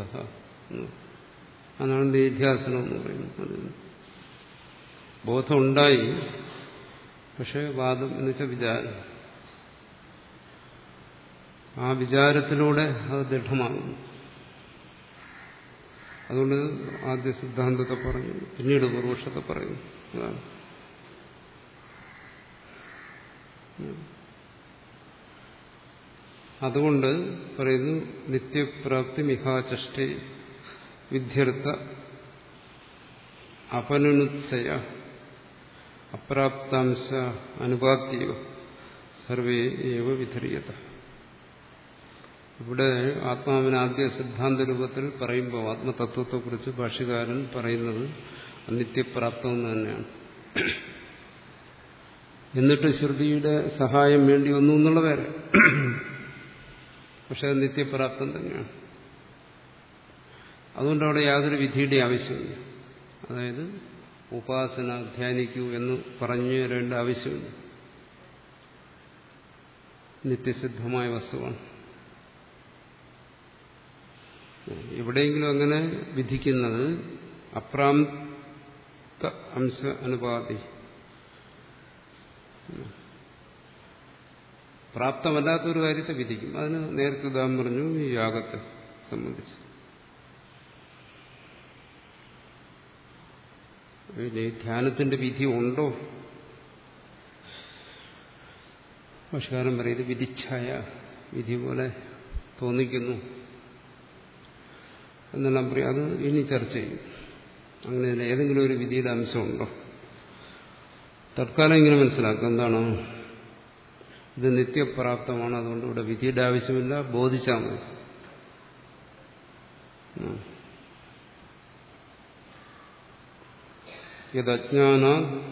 അതാണ് നിധ്യാസനം എന്ന് പറയുന്നത് ബോധം ഉണ്ടായി പക്ഷെ വാദം എന്ന് വെച്ചാൽ വിചാരം ആ വിചാരത്തിലൂടെ അത് ദൃഢമാകുന്നു അതുകൊണ്ട് ആദ്യ സിദ്ധാന്തത്തെ പറഞ്ഞു പിന്നീട് പൂർവക്ഷത്തെ പറയുന്നു അതാണ് അതുകൊണ്ട് പറയുന്നു നിത്യപ്രാപ്തി മിഹാചഷ്ടേ വിദ്യർത്ഥ അപനുനുത്സയ അപ്രാപ്താംശ അനുപാത്യവ സർവേ ഏവ വിധരിയത ഇവിടെ ആത്മാവിന് ആദ്യ സിദ്ധാന്ത രൂപത്തിൽ പറയുമ്പോൾ ആത്മതത്വത്തെക്കുറിച്ച് ഭാഷ്യകാരൻ പറയുന്നത് നിത്യപ്രാപ്തമെന്ന് തന്നെയാണ് എന്നിട്ട് ശ്രുതിയുടെ സഹായം വേണ്ടി വന്നു എന്നുള്ള വേറെ പക്ഷെ അത് നിത്യപ്രാപ്തം തന്നെയാണ് അതുകൊണ്ട് അവിടെ യാതൊരു വിധിയുടെ ആവശ്യമില്ല അതായത് ഉപാസന ധ്യാനിക്കൂ എന്ന് പറഞ്ഞു തരേണ്ട ആവശ്യമില്ല നിത്യസിദ്ധമായ വസ്തുവാണ് എവിടെയെങ്കിലും അങ്ങനെ വിധിക്കുന്നത് അപ്രാന്ത അംശ അനുപാതി പ്രാപ്തമല്ലാത്ത ഒരു കാര്യത്തെ വിധിക്കും അതിന് നേരത്തെ ഉദാഹരണം പറഞ്ഞു ഈ യാഗത്തെ സംബന്ധിച്ച് ഈ ധ്യാനത്തിന്റെ വിധി ഉണ്ടോ ഭാഷകാരൻ പറയുന്നത് വിധിച്ഛായ വിധി പോലെ തോന്നിക്കുന്നു എന്നെല്ലാം പറയും അത് ഇനി ചർച്ച ചെയ്യും അങ്ങനെ ഏതെങ്കിലും ഒരു വിധിയുടെ അംശമുണ്ടോ തൽക്കാലം ഇങ്ങനെ മനസ്സിലാക്കുക എന്താണ് ഇത് നിത്യപ്രാപ്തമാണ് അതുകൊണ്ട് ഇവിടെ വിധിയുടെ ആവശ്യമില്ല ബോധിച്ചാൽ മതി യജ്ഞാന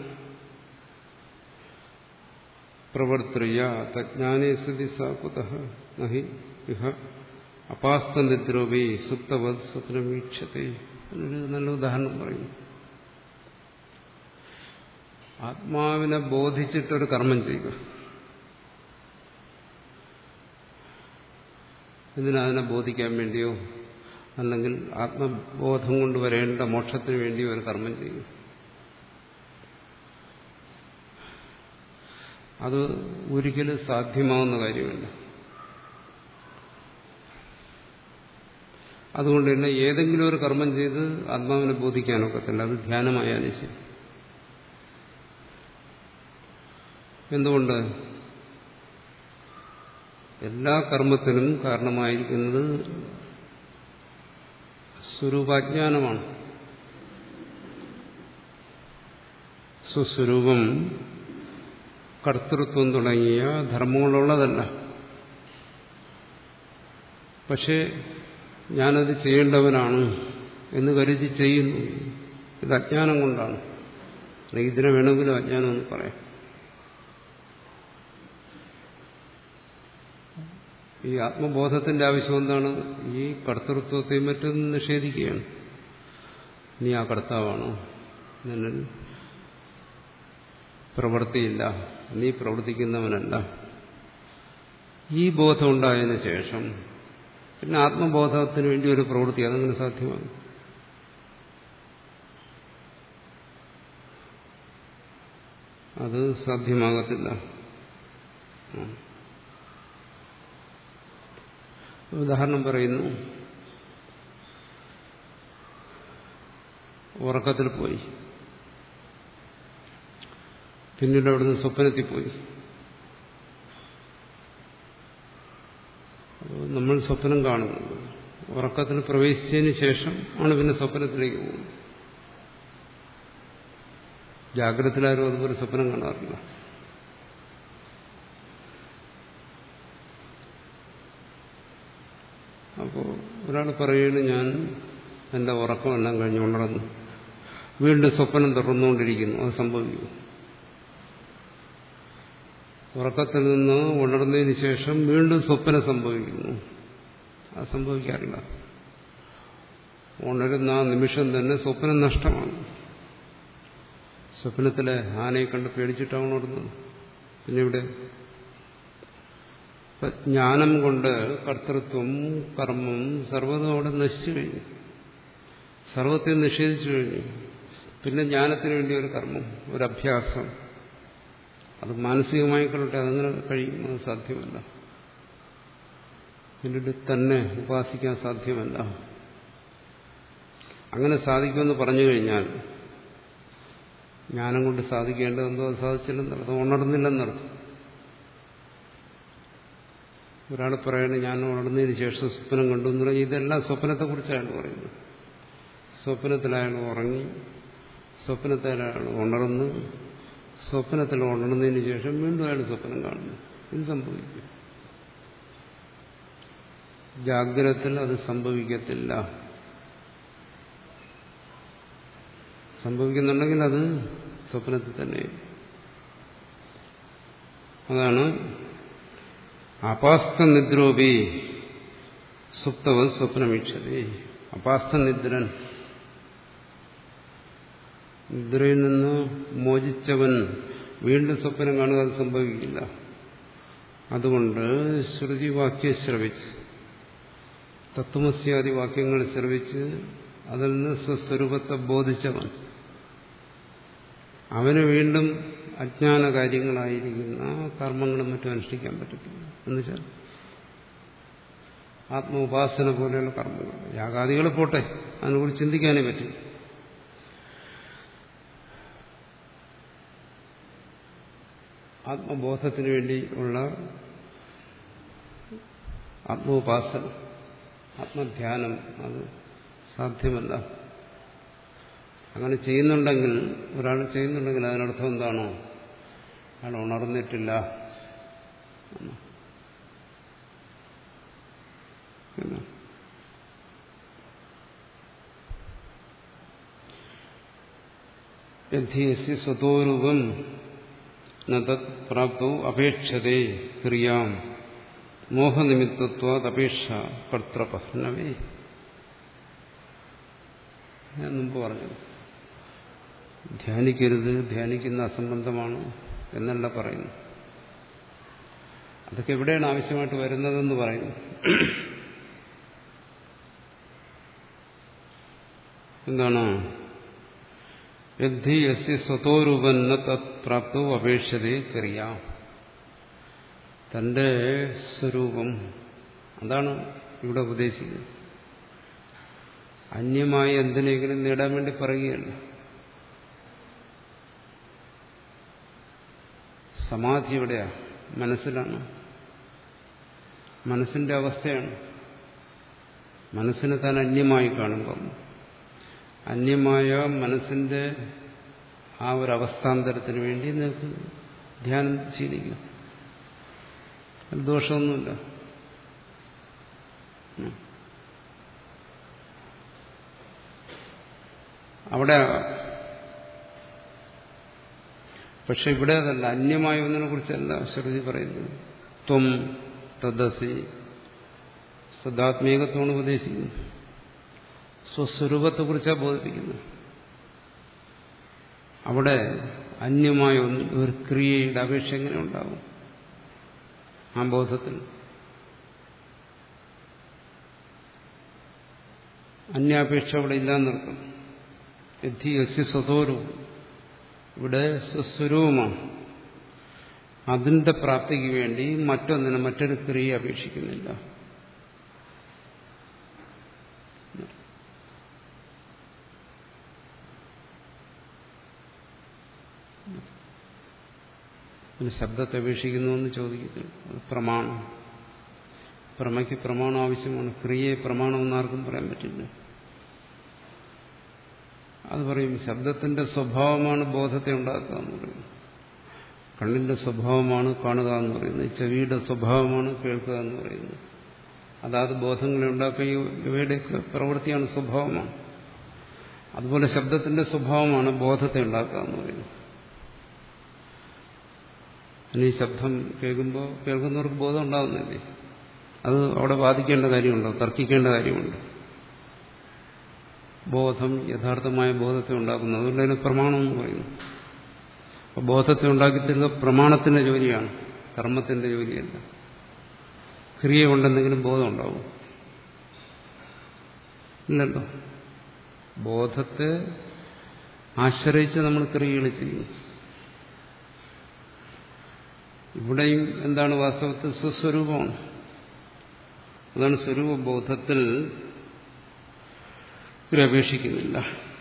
പ്രവർത്തയ തജ്ഞാനേ സ്ഥിതി സാകുത നഹി ഇഹ അപാസ്തനിദ്രോപി സുപ്തവത് സ്വപ്നമീക്ഷത്തെ എന്നൊരു നല്ല ഉദാഹരണം പറയുന്നു ആത്മാവിനെ ബോധിച്ചിട്ടൊരു കർമ്മം ചെയ്യുക എന്തിനാ അതിനെ ബോധിക്കാൻ വേണ്ടിയോ അല്ലെങ്കിൽ ആത്മബോധം കൊണ്ട് വരേണ്ട മോക്ഷത്തിന് വേണ്ടിയോ ഒരു കർമ്മം ചെയ്യും അത് ഒരിക്കലും സാധ്യമാവുന്ന കാര്യമല്ല അതുകൊണ്ട് തന്നെ ഏതെങ്കിലും ഒരു കർമ്മം ചെയ്ത് ആത്മാവിനെ ബോധിക്കാനൊക്കത്തില്ല അത് ധ്യാനമായാലും ശരി എന്തുകൊണ്ട് എല്ലാ കർമ്മത്തിനും കാരണമായിരിക്കുന്നത് സ്വരൂപാജ്ഞാനമാണ് സ്വസ്വരൂപം കർത്തൃത്വം തുടങ്ങിയ ധർമ്മങ്ങളുള്ളതല്ല പക്ഷേ ഞാനത് ചെയ്യേണ്ടവനാണ് എന്ന് കരുതി ചെയ്യുന്നു ഇത് അജ്ഞാനം കൊണ്ടാണ് അല്ലെങ്കിൽ ഇതിനെ വേണമെങ്കിലും അജ്ഞാനം എന്ന് പറയാം ഈ ആത്മബോധത്തിന്റെ ആവശ്യം എന്താണ് ഈ കർത്തൃത്വത്തെയും മറ്റും നിഷേധിക്കുകയാണ് നീ ആ കർത്താവാണോ നിന്നിൽ പ്രവൃത്തിയില്ല നീ പ്രവർത്തിക്കുന്നവനല്ല ഈ ബോധം ഉണ്ടായതിനു ശേഷം പിന്നെ ആത്മബോധത്തിന് വേണ്ടി ഒരു പ്രവൃത്തി അതങ്ങനെ സാധ്യമാകും അത് സാധ്യമാകത്തില്ല ഉദാഹരണം പറയുന്നു ഉറക്കത്തിൽ പോയി പിന്നീട് അവിടുന്ന് സ്വപ്നത്തിൽ പോയി നമ്മൾ സ്വപ്നം കാണുന്നത് ഉറക്കത്തിൽ പ്രവേശിച്ചതിന് ശേഷം ആണ് പിന്നെ സ്വപ്നത്തിലേക്ക് പോകുന്നത് ജാഗ്രതത്തിലാരും അതുപോലെ സ്വപ്നം കാണാറില്ല അപ്പോൾ ഒരാൾ പറയുന്നു ഞാൻ എൻ്റെ ഉറക്കമെല്ലാം കഴിഞ്ഞ് ഉണർന്നു വീണ്ടും സ്വപ്നം തുറന്നുകൊണ്ടിരിക്കുന്നു അത് സംഭവിക്കും ഉറക്കത്തിൽ നിന്ന് ഉണർന്നതിന് ശേഷം വീണ്ടും സ്വപ്നം സംഭവിക്കുന്നു അത് സംഭവിക്കാറില്ല ഉണരുന്ന ആ നിമിഷം തന്നെ സ്വപ്നം നഷ്ടമാണ് സ്വപ്നത്തിലെ ആനയെ കണ്ട് പേടിച്ചിട്ടാണ് ഉണർന്നത് പിന്നെ ഇവിടെ ജ്ഞാനം കൊണ്ട് കർത്തൃത്വം കർമ്മം സർവ്വതും അവിടെ നശിച്ചു കഴിഞ്ഞു സർവത്തെ നിഷേധിച്ചു കഴിഞ്ഞു പിന്നെ ജ്ഞാനത്തിന് വേണ്ടി ഒരു കർമ്മം ഒരു അഭ്യാസം അത് മാനസികമായി കൊള്ളട്ടെ അതങ്ങനെ കഴിയും അത് സാധ്യമല്ല പിന്നീട് തന്നെ ഉപാസിക്കാൻ സാധ്യമല്ല അങ്ങനെ സാധിക്കുമെന്ന് പറഞ്ഞു കഴിഞ്ഞാൽ ജ്ഞാനം കൊണ്ട് സാധിക്കേണ്ടതെന്തോ അത് സാധിച്ചില്ലെന്നർത്ഥം അത് ഉണർന്നില്ലെന്നർത്ഥം ഒരാൾ പറയണ ഞാൻ ഉണർന്നതിന് ശേഷം സ്വപ്നം കണ്ടു എന്ന് പറഞ്ഞാൽ ഇതെല്ലാം സ്വപ്നത്തെക്കുറിച്ചാണ് പറയുന്നത് സ്വപ്നത്തിലയാൾ ഉറങ്ങി സ്വപ്നത്തിലയാൾ ഉണർന്ന് സ്വപ്നത്തിൽ ഉണർന്നതിന് ശേഷം വീണ്ടും അയാൾ സ്വപ്നം കാണുന്നു ഇത് സംഭവിക്കും ജാഗ്രതത്തിൽ അത് സംഭവിക്കത്തില്ല സംഭവിക്കുന്നുണ്ടെങ്കിൽ അത് സ്വപ്നത്തിൽ തന്നെ അതാണ് അപാസ്ഥ നിദ്രോപി സുപ്തവ സ്വപ്നമീക്ഷതി അപാസ്ഥ നിദ്രൻ നിദ്രയിൽ നിന്ന് മോചിച്ചവൻ വീണ്ടും സ്വപ്നം കാണുക അത് സംഭവിക്കില്ല അതുകൊണ്ട് ശ്രുതിവാക്യം ശ്രവിച്ച് തത്വമസ്യാദി വാക്യങ്ങൾ ശ്രവിച്ച് അതിൽ നിന്ന് സ്വസ്വരൂപത്തെ ബോധിച്ചവൻ അവന് വീണ്ടും അജ്ഞാന കാര്യങ്ങളായിരിക്കുന്ന കർമ്മങ്ങളും മറ്റും അനുഷ്ഠിക്കാൻ പറ്റത്തില്ല എന്നുവെച്ചാൽ ആത്മോപാസന പോലെയുള്ള കർമ്മങ്ങൾ യാഗാദികൾ പോട്ടെ അതിനെക്കുറിച്ച് ചിന്തിക്കാനേ പറ്റും ആത്മബോധത്തിന് വേണ്ടി ഉള്ള ആത്മോപാസന ആത്മധ്യാനം അത് സാധ്യമല്ല അങ്ങനെ ചെയ്യുന്നുണ്ടെങ്കിൽ ഒരാൾ ചെയ്യുന്നുണ്ടെങ്കിൽ അതിനർത്ഥം എന്താണോ അയാൾ ഉണർന്നിട്ടില്ല യഥീയസി സ്വതോരൂപം നത് പ്രാപ്തോ അപേക്ഷതേ ക്രിയാം മോഹനിമിത്തത്വാദപേക്ഷ കർത്തൃപഹ്നവേ ഞാൻ മുമ്പ് പറഞ്ഞു ധ്യാനിക്കരുത് ധ്യാനിക്കുന്ന അസംബന്ധമാണ് എന്നല്ല പറയുന്നു അതൊക്കെ എവിടെയാണ് ആവശ്യമായിട്ട് വരുന്നതെന്ന് പറയുന്നു എന്താണ് യദ്ധി യസ്യ സ്വതോരൂപന്ന തത് പ്രാപ്തോ അപേക്ഷതേ ക്രിയാം തന്റെ സ്വരൂപം അതാണ് ഇവിടെ ഉപദേശിക്കുന്നത് അന്യമായി എന്തിനെങ്കിലും നേടാൻ വേണ്ടി പറയുകയല്ല സമാധി എവിടെയാ മനസ്സിലാണ് മനസ്സിന്റെ അവസ്ഥയാണ് മനസ്സിനെ താൻ അന്യമായി കാണുമ്പം അന്യമായ മനസ്സിന്റെ ആ ഒരു അവസ്ഥാന്തരത്തിന് വേണ്ടി നിങ്ങൾക്ക് ധ്യാനം ശീലിക്കും ദോഷമൊന്നുമില്ല അവിടെ പക്ഷെ ഇവിടെ അതല്ല അന്യമായ ഒന്നിനെ കുറിച്ചല്ല ശ്രുതി പറയുന്നത് ത്വം തദ്സി സദാത്മീകത്വമാണ് ഉപദേശിക്കുന്നത് സ്വസ്വരൂപത്തെക്കുറിച്ചാണ് ബോധിപ്പിക്കുന്നത് അവിടെ അന്യമായ ഒന്ന് ഒരു ക്രിയയുടെ അപേക്ഷ എങ്ങനെ ഉണ്ടാവും ആ ബോധത്തിൽ അന്യാപേക്ഷ അവിടെ ഇല്ലാന്നർത്ഥം യദ്ധി യസ്യ സ്വതോരൂപം ഇവിടെ സ്വസ്വരൂപമാണ് അതിന്റെ പ്രാപ്തിക്ക് വേണ്ടി മറ്റൊന്നിനെ മറ്റൊരു ക്രിയ അപേക്ഷിക്കുന്നില്ല പിന്നെ ശബ്ദത്തെ അപേക്ഷിക്കുന്നു എന്ന് ചോദിക്കുന്നു അത് പ്രമാണം പ്രമയ്ക്ക് പ്രമാണം ആവശ്യമാണ് ക്രിയയെ പ്രമാണമെന്ന് ആർക്കും പറയാൻ പറ്റില്ല അത് പറയും ശബ്ദത്തിന്റെ സ്വഭാവമാണ് ബോധത്തെ ഉണ്ടാക്കുക എന്ന് പറയുന്നത് കണ്ണിന്റെ സ്വഭാവമാണ് കാണുക എന്ന് പറയുന്നത് ചെവിയുടെ സ്വഭാവമാണ് കേൾക്കുക എന്ന് പറയുന്നത് അതാത് ബോധങ്ങളെ ഉണ്ടാക്കുക ഇവയുടെയൊക്കെ പ്രവൃത്തിയാണ് സ്വഭാവമാണ് അതുപോലെ ശബ്ദത്തിന്റെ സ്വഭാവമാണ് ബോധത്തെ ഉണ്ടാക്കുക എന്ന് പറയുന്നത് ഇനി ശബ്ദം കേൾക്കുമ്പോൾ കേൾക്കുന്നവർക്ക് ബോധം ഉണ്ടാകുന്നില്ലേ അത് അവിടെ ബാധിക്കേണ്ട കാര്യമുണ്ടോ തർക്കിക്കേണ്ട കാര്യമുണ്ടോ ബോധം യഥാർത്ഥമായ ബോധത്തെ ഉണ്ടാക്കുന്നു അതുകൊണ്ട് അതിന് പ്രമാണം എന്ന് പറയുന്നു അപ്പോൾ ബോധത്തെ ഉണ്ടാക്കിത്തരുന്ന പ്രമാണത്തിന്റെ ജോലിയാണ് കർമ്മത്തിന്റെ ജോലിയല്ല ക്രിയ കൊണ്ടെന്തെങ്കിലും ബോധം ഉണ്ടാവും ഇല്ലല്ലോ ബോധത്തെ ആശ്രയിച്ച് നമ്മൾ ക്രിയകൾ ചെയ്യും ഇവിടെയും എന്താണ് വാസ്തവത്തിൽ സ്വസ്വരൂപമാണ് അതാണ് സ്വരൂപബോധത്തിൽ അപേക്ഷിക്കുന്നില്ല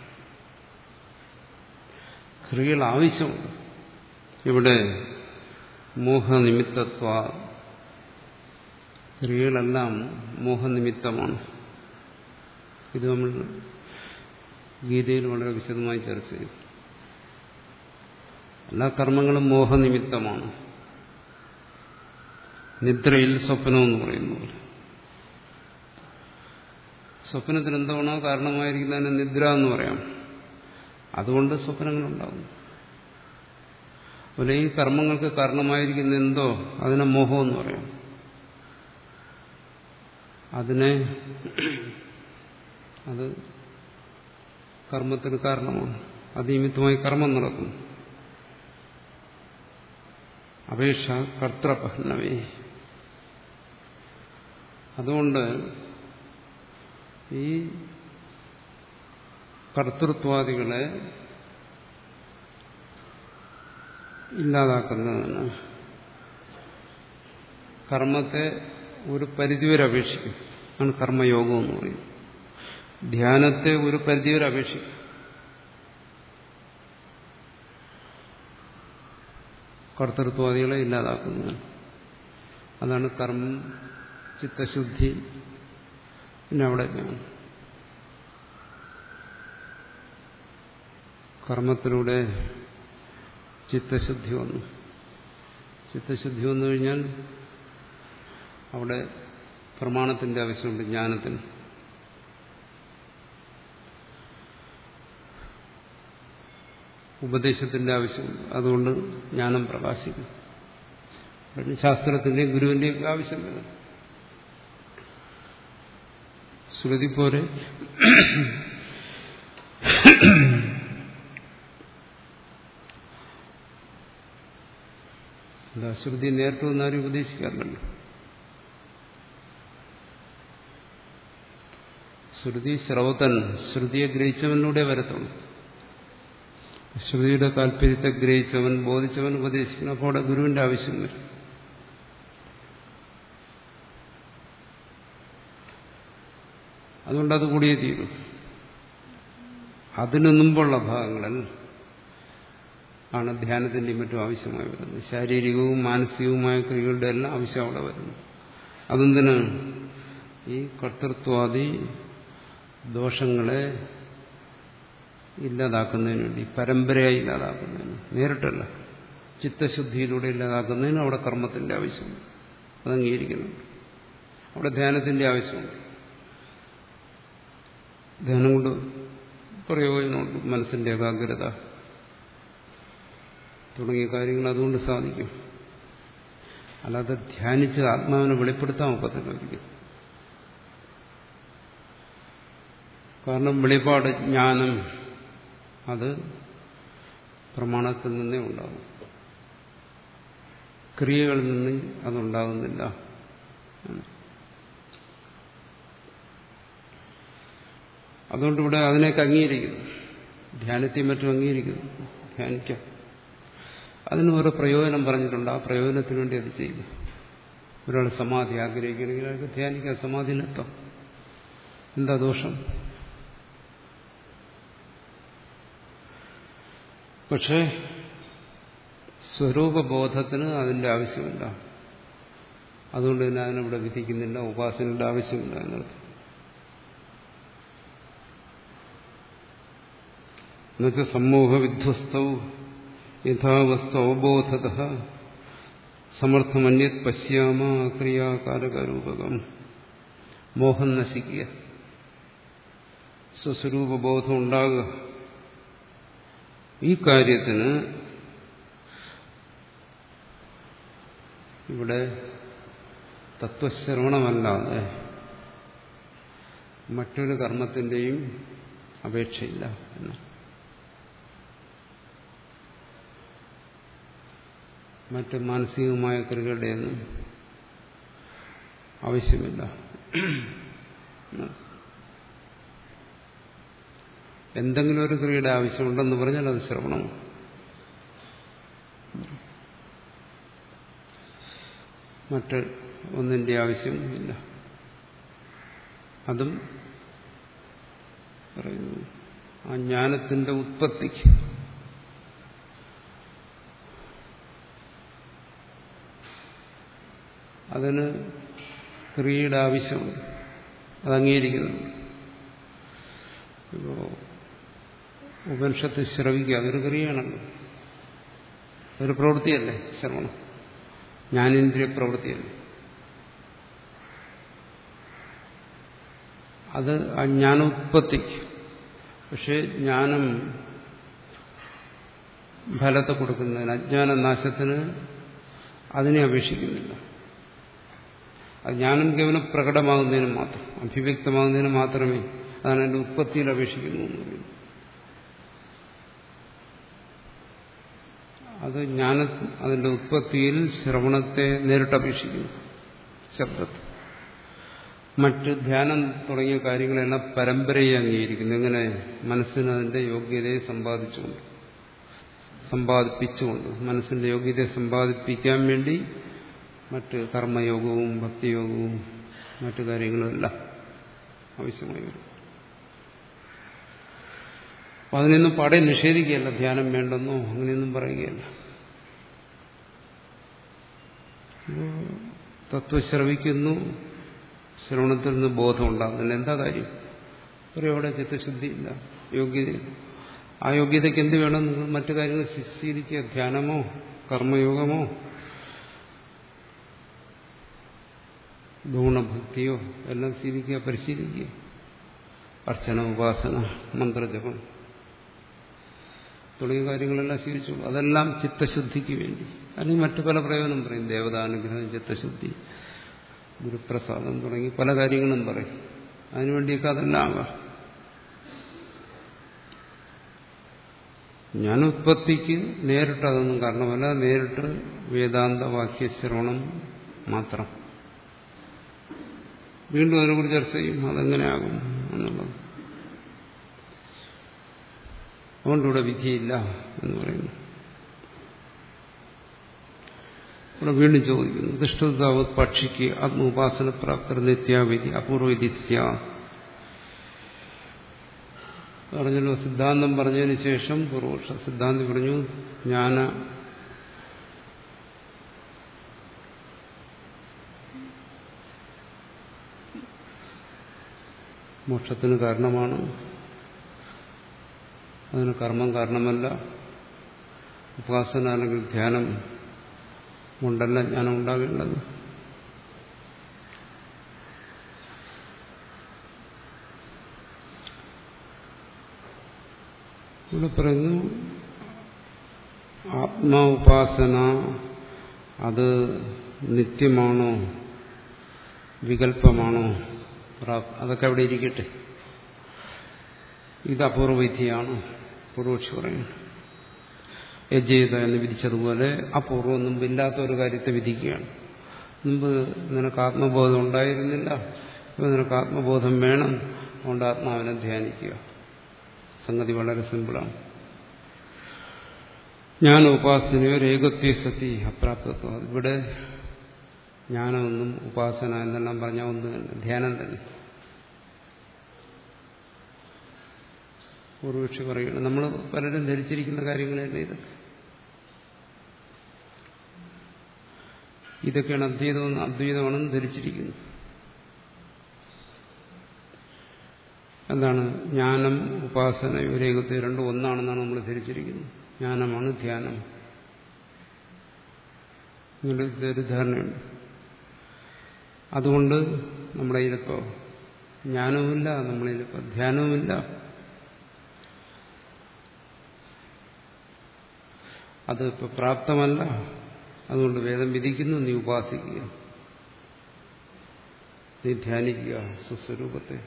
ക്രിയകൾ ആവശ്യമുണ്ട് ഇവിടെ മോഹനിമിത്തത്വ ക്രിയകളെല്ലാം മോഹനിമിത്തമാണ് ഇത് നമ്മൾ ഗീതയിൽ വളരെ വിശദമായി ചർച്ച ചെയ്തു എല്ലാ കർമ്മങ്ങളും മോഹനിമിത്തമാണ് നിദ്രയിൽ സ്വപ്നമെന്ന് പറയുന്ന പോലെ സ്വപ്നത്തിന് എന്താണോ കാരണമായിരിക്കുന്നതിന് നിദ്ര എന്ന് പറയാം അതുകൊണ്ട് സ്വപ്നങ്ങളുണ്ടാകും അതുപോലെ ഈ കർമ്മങ്ങൾക്ക് കാരണമായിരിക്കുന്ന എന്തോ അതിനെ മോഹം എന്ന് പറയാം അതിനെ അത് കർമ്മത്തിന് കാരണമാണ് അതിനിമിത്തമായി കർമ്മം നടക്കുന്നു അപേക്ഷ കർത്തൃപഹ്നവേ അതുകൊണ്ട് ഈ കർത്തൃത്വാദികളെ ഇല്ലാതാക്കുന്നതിന് കർമ്മത്തെ ഒരു പരിധിവരെ അപേക്ഷിക്കും ആണ് കർമ്മയോഗം എന്ന് പറയുന്നത് ധ്യാനത്തെ ഒരു പരിധിവരെ അപേക്ഷിക്കും കർത്തൃത്വാദികളെ ഇല്ലാതാക്കുന്നത് അതാണ് കർമ്മം ചിത്തശുദ്ധി പിന്നെ അവിടെ കർമ്മത്തിലൂടെ ചിത്തശുദ്ധി വന്നു ചിത്തശുദ്ധി വന്നു കഴിഞ്ഞാൽ അവിടെ പ്രമാണത്തിന്റെ ആവശ്യമുണ്ട് ജ്ഞാനത്തിന് ഉപദേശത്തിന്റെ ആവശ്യമുണ്ട് അതുകൊണ്ട് ജ്ഞാനം പ്രകാശിക്കും ശാസ്ത്രത്തിന്റെയും ഗുരുവിന്റെയും ആവശ്യം വരും ശ്രുതി പോലെ എന്താ ശ്രുതി നേരിട്ട് വന്നാരും ഉപദേശിക്കാറില്ലല്ലോ ശ്രുതി ശ്രൗതൻ ശ്രുതിയെ ഗ്രഹിച്ചവനിലൂടെ വരത്തുള്ളൂ ശ്രുതിയുടെ താല്പര്യത്തെ ഗ്രഹിച്ചവൻ ബോധിച്ചവൻ ഉപദേശിക്കണം അപ്പോൾ അവിടെ ഗുരുവിന്റെ ആവശ്യം വരും അതുകൊണ്ട് അത് കൂടിയേ തീരും അതിനു മുമ്പുള്ള ഭാഗങ്ങളിൽ ആണ് ധ്യാനത്തിന്റെയും മറ്റും ആവശ്യമായി വരുന്നത് ശാരീരികവും മാനസികവുമായ ക്രിയകളുടെ എല്ലാം ആവശ്യം അവിടെ വരുന്നു അതെന്തിന് ഈ കർത്തൃത്വാദി ദോഷങ്ങളെ ഇല്ലാതാക്കുന്നതിന് വേണ്ടി പരമ്പരയായി ഇല്ലാതാക്കുന്നതിന് നേരിട്ടല്ല ചിത്തശുദ്ധിയിലൂടെ ഇല്ലാതാക്കുന്നതിന് അവിടെ കർമ്മത്തിന്റെ ആവശ്യമുണ്ട് അത് അംഗീകരിക്കുന്നുണ്ട് അവിടെ ധ്യാനത്തിന്റെ ആവശ്യമുണ്ട് ധ്യാനം കൊണ്ട് പ്രയോജനമുണ്ട് മനസ്സിന്റെ ഏകാഗ്രത തുടങ്ങിയ കാര്യങ്ങൾ അതുകൊണ്ട് സാധിക്കും അല്ലാതെ ധ്യാനിച്ച് ആത്മാവിനെ വെളിപ്പെടുത്താൻ ഒക്കത്തില്ല ഒരിക്കലും കാരണം വെളിപാട് ജ്ഞാനം അത് പ്രമാണത്തിൽ നിന്നേ ഉണ്ടാകും ക്രിയകളിൽ നിന്ന് അതുണ്ടാകുന്നില്ല അതുകൊണ്ട് ഇവിടെ അതിനെയൊക്കെ അംഗീകരിക്കുന്നു ധ്യാനത്തെയും മറ്റും അംഗീകരിക്കുന്നു ധ്യാനിക്കാം അതിന് ഓരോ പ്രയോജനം പറഞ്ഞിട്ടുണ്ട് ആ പ്രയോജനത്തിന് വേണ്ടി അത് ചെയ്യുക ഒരാൾ സമാധി ആഗ്രഹിക്കണമെങ്കിൽ അയാൾക്ക് ധ്യാനിക്കാം സമാധിയിലെത്താം എന്താ ദോഷം പക്ഷേ സ്വരൂപബോധത്തിന് അതിന്റെ ആവശ്യമില്ല അതുകൊണ്ട് തന്നെ അതിനിവിടെ വിധിക്കുന്നില്ല ഉപാസനയുടെ ആവശ്യമില്ല എന്നർത്ഥം എന്നുവെച്ചാൽ സമൂഹ വിധ്വസ്തവും യഥാവസ്ഥ അവബോധത സമർത്ഥമന്യത് പശ്യാമ ക്രിയാകാരകരൂപകം മോഹം നശിക്കുക സ്വസ്വരൂപബോധം ഉണ്ടാകുക ഈ കാര്യത്തിന് ഇവിടെ തത്വശ്രവണമല്ലാതെ മറ്റൊരു കർമ്മത്തിന്റെയും അപേക്ഷയില്ല എന്ന് മറ്റ് മാനസികമായ ക്രിയകളുടെയൊന്നും ആവശ്യമില്ല എന്തെങ്കിലും ഒരു ക്രിയയുടെ ആവശ്യമുണ്ടെന്ന് പറഞ്ഞാൽ അത് ശ്രവണമാണ് മറ്റ് ഒന്നിന്റെ ആവശ്യം ഇല്ല അതും പറയുന്നു ആ ജ്ഞാനത്തിന്റെ ഉത്പത്തിക്ക് അതിന് ക്രിയയുടെ ആവശ്യമുണ്ട് അത് അംഗീകരിക്കുന്നുണ്ട് ഇപ്പോ ഉപനിഷത്ത് ശ്രവിക്കുക അതൊരു ക്രിയയാണല്ലോ അതൊരു പ്രവൃത്തിയല്ലേ ശ്രവണം ജ്ഞാനേന്ദ്രിയ പ്രവൃത്തിയല്ലേ അത് ആ ജ്ഞാനോത്പത്തിക്ക് പക്ഷെ ജ്ഞാനം ഫലത്തെ കൊടുക്കുന്നതിന് അജ്ഞാനനാശത്തിന് അതിനെ അപേക്ഷിക്കുന്നില്ല അത് ജ്ഞാനം കേവലം പ്രകടമാകുന്നതിന് മാത്രം അഭിവ്യക്തമാകുന്നതിന് മാത്രമേ അതാണ് എൻ്റെ ഉത്പത്തിയിൽ അപേക്ഷിക്കുന്നു എന്ന് പറയുന്നത് അത് ജ്ഞാന അതിന്റെ ഉത്പത്തിയിൽ ശ്രവണത്തെ നേരിട്ട് അപേക്ഷിക്കുന്നു ശബ്ദത്തെ മറ്റ് ധ്യാനം തുടങ്ങിയ കാര്യങ്ങളെല്ലാം പരമ്പരയെ അംഗീകരിക്കുന്നു എങ്ങനെ മനസ്സിന് അതിന്റെ യോഗ്യതയെ സമ്പാദിച്ചുകൊണ്ട് സമ്പാദിപ്പിച്ചുകൊണ്ട് മനസ്സിന്റെ യോഗ്യതയെ സമ്പാദിപ്പിക്കാൻ വേണ്ടി മറ്റ് കർമ്മയോഗവും ഭക്തിയോഗവും മറ്റു കാര്യങ്ങളുമെല്ലാം ആവശ്യമായി വരും അപ്പം അതിനൊന്നും പാടെ നിഷേധിക്കുകയല്ല ധ്യാനം വേണ്ടെന്നോ അങ്ങനെയൊന്നും പറയുകയല്ല തത്വം ശ്രവിക്കുന്നു ശ്രവണത്തിൽ നിന്ന് ബോധം ഉണ്ടാകുന്നില്ല എന്താ കാര്യം ഒരു അവിടെ ചിത്തശുദ്ധിയില്ല യോഗ്യത ആ യോഗ്യതയ്ക്ക് എന്ത് വേണം നിങ്ങൾ മറ്റു കാര്യങ്ങൾ ശീലിക്കുക ധ്യാനമോ കർമ്മയോഗമോ ഗുണഭക്തിയോ എല്ലാം ശീലിക്കുക പരിശീലിക്കുക അർച്ചന ഉപാസന മന്ത്രജപം തുടങ്ങിയ കാര്യങ്ങളെല്ലാം ശീലിച്ചോളൂ അതെല്ലാം ചിത്തശുദ്ധിക്ക് വേണ്ടി അല്ലെങ്കിൽ മറ്റു പല പ്രയോജനം പറയും ദേവതാനുഗ്രഹം ചിത്തശുദ്ധി ഗുരുപ്രസാദം തുടങ്ങി പല കാര്യങ്ങളും പറയും അതിനുവേണ്ടിയൊക്കെ അതെല്ലാം ആകാം ഞാൻ ഉത്പത്തിക്ക് നേരിട്ട് അതൊന്നും കാരണമല്ല നേരിട്ട് വേദാന്ത വാക്യശ്രവണം മാത്രം വീണ്ടും അതിനെക്കുറിച്ച് ചർച്ച ചെയ്യും അതെങ്ങനെയാകും എന്നുള്ളത് അതുകൊണ്ടിവിടെ വിധിയില്ല എന്ന് പറയുന്നു ഇവിടെ വീണ്ടും ചോദിക്കുന്നു ദുഷ്ടതാവത് പക്ഷിക്ക് ആത്മോപാസന പ്രാപ്തർ നിത്യാവിധി അപൂർവവിധി പറഞ്ഞല്ലോ സിദ്ധാന്തം പറഞ്ഞതിന് ശേഷം പൂർവപക്ഷ സിദ്ധാന്തി പറഞ്ഞു ജ്ഞാന മോക്ഷത്തിന് കാരണമാണ് അതിന് കർമ്മം കാരണമല്ല ഉപാസന അല്ലെങ്കിൽ ധ്യാനം കൊണ്ടല്ല ജ്ഞാനം ഉണ്ടാകേണ്ടത് ഇവിടെ പറയുന്നു ആത്മാ ഉപാസന അത് നിത്യമാണോ വികല്പമാണോ അതൊക്കെ അവിടെ ഇരിക്കട്ടെ ഇത് അപൂർവവിധിയാണ് പൂർവക്ഷി പറയുന്നു യജേത എന്ന് വിധിച്ചതുപോലെ അപൂർവം മുമ്പില്ലാത്ത ഒരു കാര്യത്തെ വിധിക്കുകയാണ് മുമ്പ് നിനക്ക് ആത്മബോധം ഉണ്ടായിരുന്നില്ല ഇപ്പോൾ നിനക്ക് ആത്മബോധം വേണം അതുകൊണ്ട് ആത്മാവിനെ ധ്യാനിക്കുക സംഗതി വളരെ സിമ്പിളാണ് ഞാൻ ഉപാസനയോ രേഖത്വ സതി അപ്രാപ്തത്വം ഇവിടെ ജ്ഞാനമൊന്നും ഉപാസന എന്നെല്ലാം പറഞ്ഞാൽ ഒന്ന് തന്നെ ധ്യാനം തന്നെ പൂർവക്ഷി പറയുകയാണ് നമ്മൾ പലരും ധരിച്ചിരിക്കുന്ന കാര്യങ്ങളല്ലേ ഇതൊക്കെ ഇതൊക്കെയാണ് അദ്വൈതമെന്ന് അദ്വൈതമാണെന്ന് ധരിച്ചിരിക്കുന്നത് എന്താണ് ജ്ഞാനം ഉപാസന വിവേകത്വം രണ്ടും ഒന്നാണെന്നാണ് നമ്മൾ ധരിച്ചിരിക്കുന്നത് ജ്ഞാനമാണ് ധ്യാനം ഇങ്ങനത്തെ ഒരു ധാരണയുണ്ട് അതുകൊണ്ട് നമ്മുടെ കയ്യിലിപ്പോൾ ജ്ഞാനവുമില്ല നമ്മുടെ കയ്യിലിപ്പോൾ ധ്യാനവുമില്ല അത് ഇപ്പോൾ പ്രാപ്തമല്ല അതുകൊണ്ട് വേദം വിധിക്കുന്നു നീ ഉപാസിക്കുക നീ ധ്യാനിക്കുക സ്വസ്വരൂപത്തെ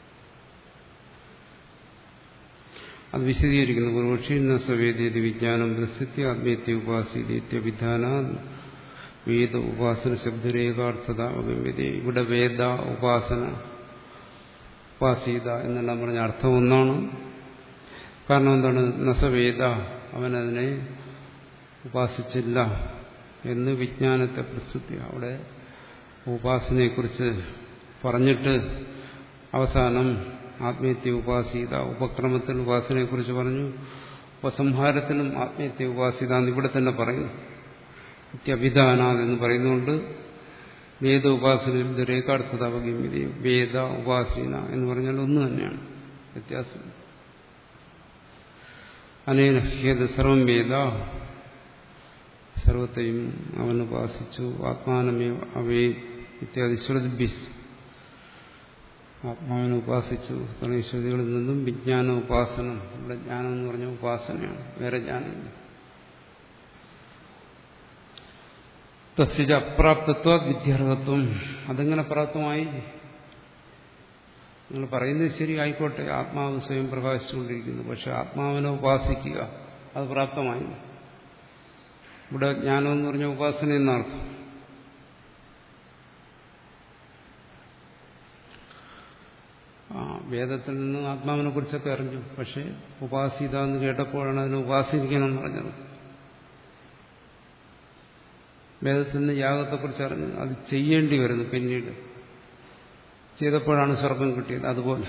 അത് വിശദീകരിക്കുന്നു പൂർവക്ഷി സവേദ്യതി വിജ്ഞാനം പ്രസിദ്ധി ആത്മീയത്തെ ഉപാസിത്യവിധാന വേദ ഉപാസന ശബ്ദരേഖാർത്ഥത അവഗമ്യത ഇവിടെ വേദ ഉപാസന ഉപാസീത എന്നെല്ലാം പറഞ്ഞ അർത്ഥം ഒന്നാണ് കാരണം എന്താണ് നസവേദ അവനതിനെ ഉപാസിച്ചില്ല എന്ന് വിജ്ഞാനത്തെ പ്രസിദ്ധി അവിടെ ഉപാസനയെക്കുറിച്ച് പറഞ്ഞിട്ട് അവസാനം ആത്മീയത്തെ ഉപാസീത ഉപക്രമത്തിൽ ഉപാസനയെക്കുറിച്ച് പറഞ്ഞു ഉപസംഹാരത്തിലും ആത്മീയത്തെ ഉപാസീത എന്ന് ഇവിടെ തന്നെ പറയുന്നു നിത്യഭിധാനാഥ് എന്ന് പറയുന്നുകൊണ്ട് വേദ ഉപാസനയും രേഖാർത്ഥത അവഗമ്യതയും വേദ ഉപാസീന എന്ന് പറഞ്ഞാൽ ഒന്ന് തന്നെയാണ് വ്യത്യാസം അനേന ഹേത് സർവം വേദ സർവത്തെയും അവൻ ഉപാസിച്ചു ആത്മാനമേ അവേ ഇത്യാദി ശ്രുതിഭ്യസ് ആത്മാവിനെ ഉപാസിച്ചു തുടങ്ങിയ ശ്രുതികളിൽ നിന്നും വിജ്ഞാന ഉപാസനം ഇവിടെ ജ്ഞാനം എന്ന് പറഞ്ഞ ഉപാസനയാണ് വേറെ ജ്ഞാനമില്ല തസ്യജ അപ്രാപ്തത്വ വിദ്യാർഹത്വം അതെങ്ങനെ പ്രാപ്തമായി നിങ്ങൾ പറയുന്നത് ശരി ആയിക്കോട്ടെ ആത്മാവ് സ്വയം പ്രകാശിച്ചുകൊണ്ടിരിക്കുന്നു പക്ഷെ ആത്മാവിനെ ഉപാസിക്കുക അത് പ്രാപ്തമായി ഇവിടെ ജ്ഞാനം എന്ന് പറഞ്ഞ ഉപാസന എന്നർത്ഥം ആ വേദത്തിൽ നിന്ന് ആത്മാവിനെ കുറിച്ചൊക്കെ അറിഞ്ഞു പക്ഷെ ഉപാസിത എന്ന് കേട്ടപ്പോഴാണ് അതിനെ ഉപാസിക്കണം എന്ന് പറഞ്ഞത് വേദത്തിൽ നിന്ന് യാഗത്തെക്കുറിച്ച് അറിഞ്ഞു അത് ചെയ്യേണ്ടി വരുന്നു പിന്നീട് ചെയ്തപ്പോഴാണ് സ്വർഗം കിട്ടിയത് അതുപോലെ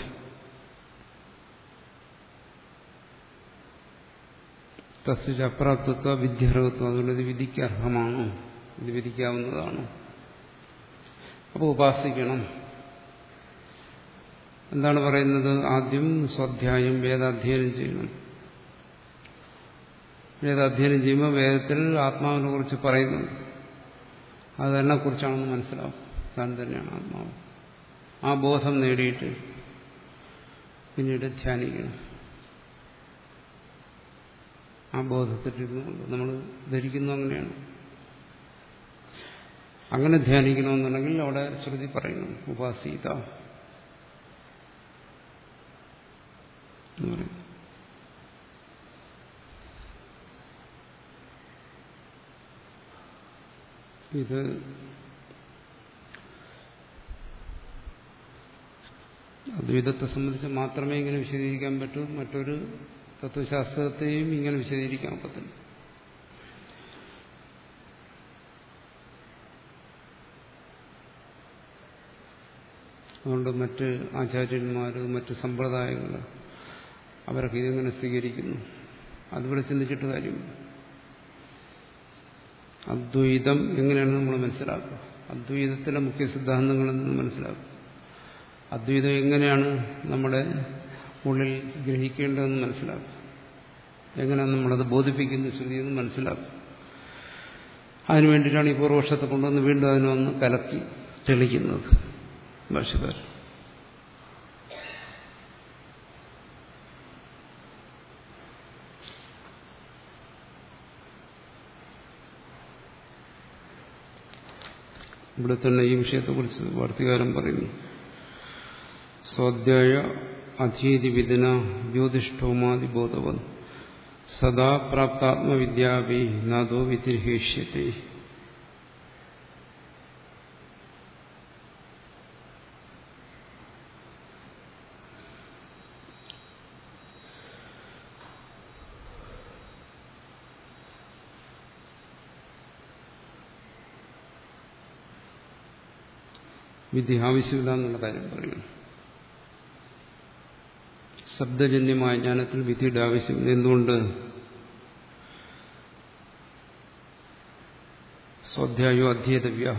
തസ്യ അപ്രാപ്തത്വ വിദ്യാർഹത്വം അതുകൊണ്ട് ഇത് വിധിക്ക് അർഹമാണോ ഇത് വിധിക്കാവുന്നതാണോ അപ്പോൾ ഉപാസിക്കണം എന്താണ് പറയുന്നത് ആദ്യം സ്വാധ്യായം വേദാധ്യയനം ചെയ്യണം വേദാധ്യയനം ചെയ്യുമ്പോൾ വേദത്തിൽ ആത്മാവിനെ കുറിച്ച് പറയുന്നു അത് തന്നെ കുറിച്ചാണെന്ന് മനസ്സിലാവും താൻ തന്നെയാണ് ആത്മാവ് ആ ബോധം നേടിയിട്ട് പിന്നീട് ധ്യാനിക്കണം ആ ബോധത്തിലിരുന്നുകൊണ്ട് നമ്മൾ ധരിക്കുന്നു അങ്ങനെയാണ് അങ്ങനെ ധ്യാനിക്കണമെന്നുണ്ടെങ്കിൽ അവിടെ ശ്രുതി പറയുന്നു ഉപാസീത എന്ന് പറയും ഇത് അദ്വൈതത്തെ സംബന്ധിച്ച് മാത്രമേ ഇങ്ങനെ വിശദീകരിക്കാൻ പറ്റൂ മറ്റൊരു തത്വശാസ്ത്രത്തെയും ഇങ്ങനെ വിശദീകരിക്കാൻ ഒക്കത്തില്ല അതുകൊണ്ട് മറ്റ് ആചാര്യന്മാർ മറ്റ് സമ്പ്രദായങ്ങൾ അവരൊക്കെ ഇതെങ്ങനെ സ്വീകരിക്കുന്നു അതുപോലെ ചിന്തിച്ചിട്ട് കാര്യമില്ല അദ്വൈതം എങ്ങനെയാണ് നമ്മൾ മനസ്സിലാക്കുക അദ്വൈതത്തിലെ മുഖ്യ സിദ്ധാന്തങ്ങളിൽ നിന്ന് മനസ്സിലാക്കുക അദ്വൈതം എങ്ങനെയാണ് നമ്മുടെ ഉള്ളിൽ ഗ്രഹിക്കേണ്ടതെന്ന് മനസ്സിലാക്കുക എങ്ങനെയാണ് നമ്മളത് ബോധിപ്പിക്കുന്ന ശ്രുതിയെന്ന് മനസ്സിലാക്കുക അതിനു വേണ്ടിയിട്ടാണ് ഈ പൂർവപക്ഷത്തെ കൊണ്ടുവന്ന് വീണ്ടും അതിനെ ഒന്ന് കലക്കി തെളിക്കുന്നത് ഭാഷകാർ ഇവിടെ തന്നെ ഈ വിഷയത്തെക്കുറിച്ച് വാർത്തകാരൻ പറയുന്നു സ്വാധ്യായ അധീതി വിദിന ജ്യോതിഷ്ഠോമാതി ബോധവൻ സദാ പ്രാപ്താത്മവിദ്യാപി നാദോ വിതിർഹേഷ്യത്തെ വിധി ആവശ്യമില്ല എന്നുള്ള കാര്യം പറയുന്നു ശബ്ദജന്യമായ ജ്ഞാനത്തിൽ വിധിയുടെ ആവശ്യമില്ല എന്തുകൊണ്ട് സ്വാധ്യായോ അധ്യേതവ്യ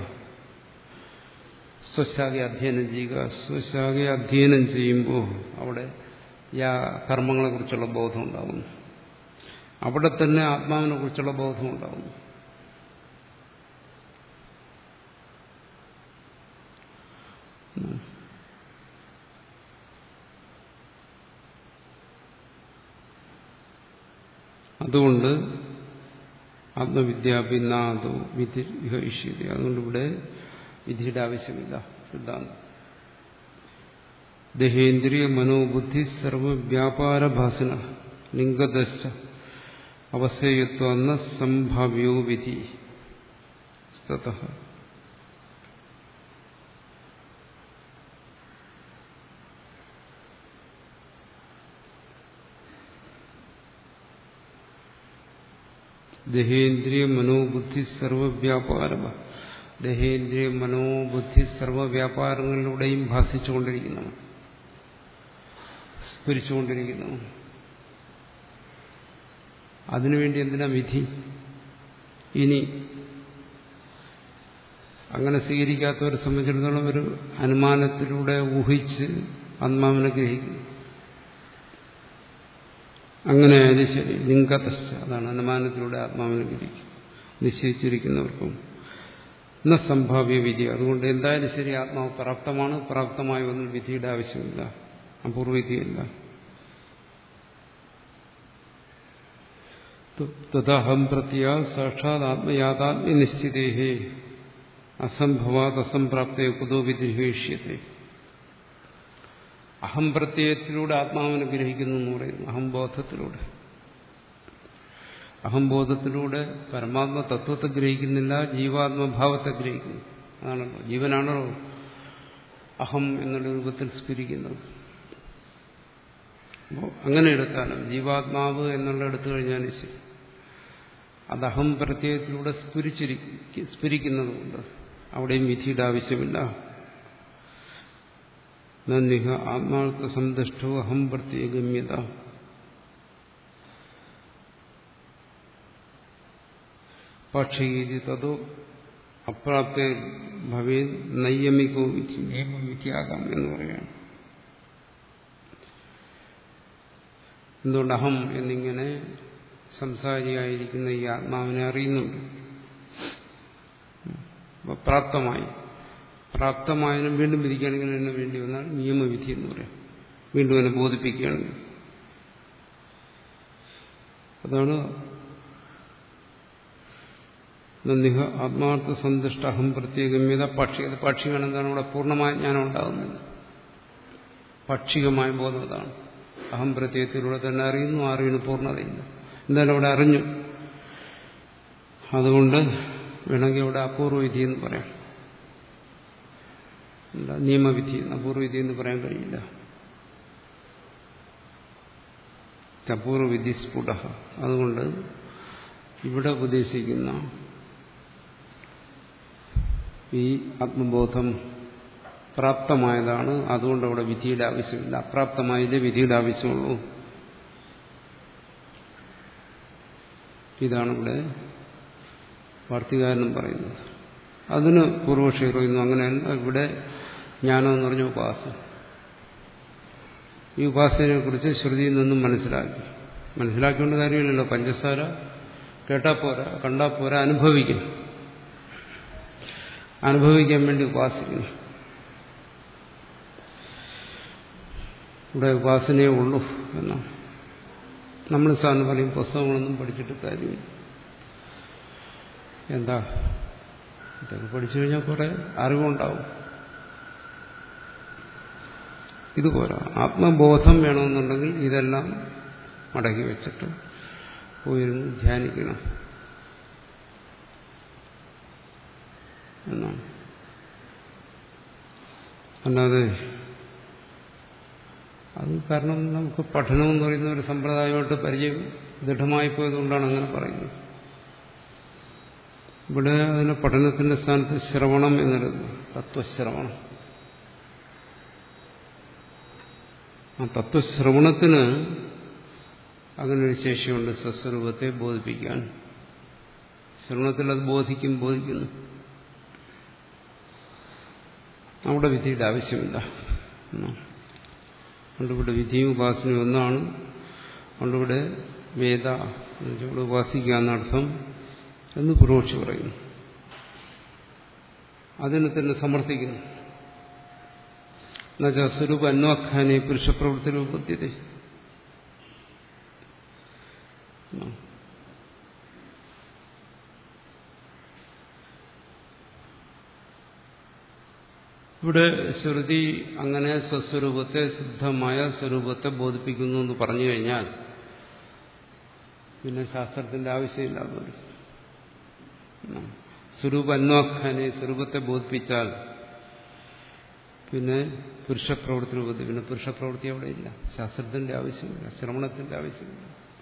സ്വശാഖയെ അധ്യയനം ചെയ്യുക സ്വശാഖയെ അധ്യയനം ചെയ്യുമ്പോൾ അവിടെ യാ കർമ്മങ്ങളെക്കുറിച്ചുള്ള ബോധം ഉണ്ടാകുന്നു അവിടെ തന്നെ ആത്മാവിനെ കുറിച്ചുള്ള ബോധം ഉണ്ടാകുന്നു അതുകൊണ്ട് ആത്മവിദ്യാഭിന്നാദോ വിധി വിഹയിഷ്യത അതുകൊണ്ട് ഇവിടെ വിധിയുടെ ആവശ്യമില്ല സിദ്ധാന്തം ദേഹേന്ദ്രിയ മനോബുദ്ധി സർവവ്യാപാരഭാസന ലിംഗദശ അവസ്ഥയത്വന്ന സംഭാവ്യോ വിധി തത ദേഹേന്ദ്രിയ മനോബുദ്ധി സർവവ്യാപാര ദേഹേന്ദ്രിയ മനോബുദ്ധി സർവവ്യാപാരങ്ങളിലൂടെയും ഭാസിച്ചുകൊണ്ടിരിക്കുന്നു സ്ഫുരിച്ചുകൊണ്ടിരിക്കുന്നു അതിനുവേണ്ടി എന്തിനാ വിധി ഇനി അങ്ങനെ സ്വീകരിക്കാത്തവരെ സംബന്ധിച്ചിടത്തോളം ഒരു അനുമാനത്തിലൂടെ ഊഹിച്ച് ആത്മാവിനെ ഗ്രഹിക്കുന്നു അങ്ങനെ ആയാലും ശരി ലിംഗതശ്ച അതാണ് അനുമാനത്തിലൂടെ ആത്മാവിനെ ഗ്രഹിക്കും നിശ്ചയിച്ചിരിക്കുന്നവർക്കും എന്ന സംഭാവ്യ വിധി അതുകൊണ്ട് എന്തായാലും ശരി ആത്മാവ് പ്രാപ്തമാണ് പ്രാപ്തമായ ഒന്നും വിധിയുടെ ആവശ്യമില്ല അപൂർവവിധിയില്ല തഥാഹം പ്രത്യ സാക്ഷാത് ആത്മയാഥാത്മ്യ നിശ്ചിതേഹേ അസംഭവാത് അസംപ്രാപ്തയെ കുതോ വിധിഹേഷ്യത്തെ അഹംപ്രത്യയത്തിലൂടെ ആത്മാവിനെ ഗ്രഹിക്കുന്നു എന്ന് പറയുന്നു അഹംബോധത്തിലൂടെ അഹംബോധത്തിലൂടെ പരമാത്മ തത്വത്തെ ഗ്രഹിക്കുന്നില്ല ജീവാത്മഭാവത്തെ ഗ്രഹിക്കുന്നു അതാണല്ലോ ജീവനാണല്ലോ അഹം എന്നുള്ള രൂപത്തിൽ സ്ഫുരിക്കുന്നത് അപ്പോൾ അങ്ങനെ എടുക്കാനും ജീവാത്മാവ് എന്നുള്ള എടുത്തു കഴിഞ്ഞാൽ ശരി അത് അഹം പ്രത്യയത്തിലൂടെ സ്ഫുരിച്ചിരിക്കും സ്ഫുരിക്കുന്നതുകൊണ്ട് അവിടെയും വിധിയുടെ ആവശ്യമില്ല നന്ദിഹ ആത്മാർത്ഥ സന്തുഷ്ടോ അഹം പ്രത്യേകമ്യത പക്ഷീതി തതോ അപ്രാപ്ത ഭവേ നൈയമികോ വിധി നിയമവിധിയാകാം എന്ന് പറയാണ് എന്തുകൊണ്ട് അഹം എന്നിങ്ങനെ സംസാരിയായിരിക്കുന്ന ഈ ആത്മാവിനെ അറിയുന്നുണ്ട് പ്രാപ്തമായി പ്രാപ്തമായതിനും വീണ്ടും വിധിക്കുകയാണെങ്കിൽ എന്നെ വേണ്ടി വന്നാൽ നിയമവിധി എന്ന് പറയാം വീണ്ടും എന്നെ ബോധിപ്പിക്കുകയാണെങ്കിൽ അതാണ് നന്ദിഹ ആത്മാർത്ഥ സന്തുഷ്ട അഹം പ്രത്യേകമ്യത പക്ഷി അത് പക്ഷികൾ എന്താണ് ഇവിടെ പൂർണ്ണമായ ജ്ഞാനം ഉണ്ടാകുന്നത് പക്ഷികമായ ബോധം അതാണ് അഹം പ്രത്യയത്തിലൂടെ തന്നെ അറിയുന്നു അറിയുന്നു പൂർണ്ണതയില്ല എന്തായാലും അവിടെ അറിഞ്ഞു അതുകൊണ്ട് വേണമെങ്കിൽ ഇവിടെ അപൂർവവിധി എന്ന് പറയാം നിയമവിധി അപൂർവവിധി എന്ന് പറയാൻ കഴിയില്ല അപൂർവവിധി സ്ഫുട അതുകൊണ്ട് ഇവിടെ ഉപദേശിക്കുന്ന ഈ ആത്മബോധം പ്രാപ്തമായതാണ് അതുകൊണ്ട് അവിടെ വിധിയുടെ ആവശ്യമില്ല അപ്രാപ്തമായതിന്റെ വിധിയുടെ ആവശ്യമുള്ളൂ ഇതാണ് ഇവിടെ വാർത്തികാരനും പറയുന്നത് അതിന് പൂർവക്ഷി പറയുന്നു അങ്ങനെയല്ല ഇവിടെ ജ്ഞാനം എന്ന് പറഞ്ഞ ഉപാസന ഈ ഉപാസനയെ കുറിച്ച് ശ്രുതിയിൽ നിന്നും മനസ്സിലാക്കി മനസ്സിലാക്കിക്കൊണ്ട് കാര്യമില്ലല്ലോ പഞ്ചസാര കേട്ടാ പോരാ കണ്ടാ പോരാ അനുഭവിക്കും അനുഭവിക്കാൻ വേണ്ടി ഉപാസിക്കുന്നു ഇവിടെ ഉപാസനയേ ഉള്ളൂ എന്നാണ് നമ്മൾ സാറിന് പറയും പുസ്തകങ്ങളൊന്നും പഠിച്ചിട്ട് കാര്യമില്ല എന്താ ഇതൊക്കെ പഠിച്ചു കഴിഞ്ഞാൽ കുറെ അറിവുണ്ടാവും ഇതുപോലെ ആത്മബോധം വേണമെന്നുണ്ടെങ്കിൽ ഇതെല്ലാം മടക്കി വെച്ചിട്ട് പോയിരുന്ന് ധ്യാനിക്കണം എന്നാണ് അല്ലാതെ അത് കാരണം നമുക്ക് പഠനം എന്ന് പറയുന്ന ഒരു സമ്പ്രദായമായിട്ട് പരിചയം ദൃഢമായി പോയതുകൊണ്ടാണ് അങ്ങനെ പറയുന്നത് ഇവിടെ അതിന് പഠനത്തിന്റെ സ്ഥാനത്ത് ശ്രവണം എന്നെടുക്കുന്നു തത്വശ്രവണം ആ തത്വശ്രവണത്തിന് അങ്ങനെ ഒരു ശേഷിയുണ്ട് സ്വസ്വരൂപത്തെ ബോധിപ്പിക്കാൻ ശ്രവണത്തിൽ അത് ബോധിക്കും ബോധിക്കുന്നു അവിടെ വിധിയുടെ ആവശ്യമില്ല അതുകൊണ്ടിവിടെ വിധിയും ഉപാസനയും ഒന്നാണ് അതുകൊണ്ടിവിടെ വേദ ഇവിടെ ഉപാസിക്കുക എന്നർത്ഥം എന്ന് പുരോക്ഷി പറയുന്നു അതിനെ തന്നെ സമർത്ഥിക്കുന്നു എന്നുവെച്ചാൽ സ്വരൂപ അന്വാഖാനെ പുരുഷപ്രവൃത്തി രൂപത്തിയത് ഇവിടെ ശ്രുതി അങ്ങനെ സ്വസ്വരൂപത്തെ ശുദ്ധമായ സ്വരൂപത്തെ ബോധിപ്പിക്കുന്നു എന്ന് പറഞ്ഞു കഴിഞ്ഞാൽ പിന്നെ ശാസ്ത്രത്തിന്റെ ആവശ്യമില്ലാതെ സ്വരൂപ അന്വാഖാനെ സ്വരൂപത്തെ ബോധിപ്പിച്ചാൽ പിന്നെ പുരുഷപ്രവൃത്തി രൂപത്തിൽ പിന്നെ പുരുഷപ്രവൃത്തി അവിടെ ഇല്ല ശാസ്ത്രത്തിന്റെ ആവശ്യമില്ല ശ്രവണത്തിന്റെ ആവശ്യമില്ല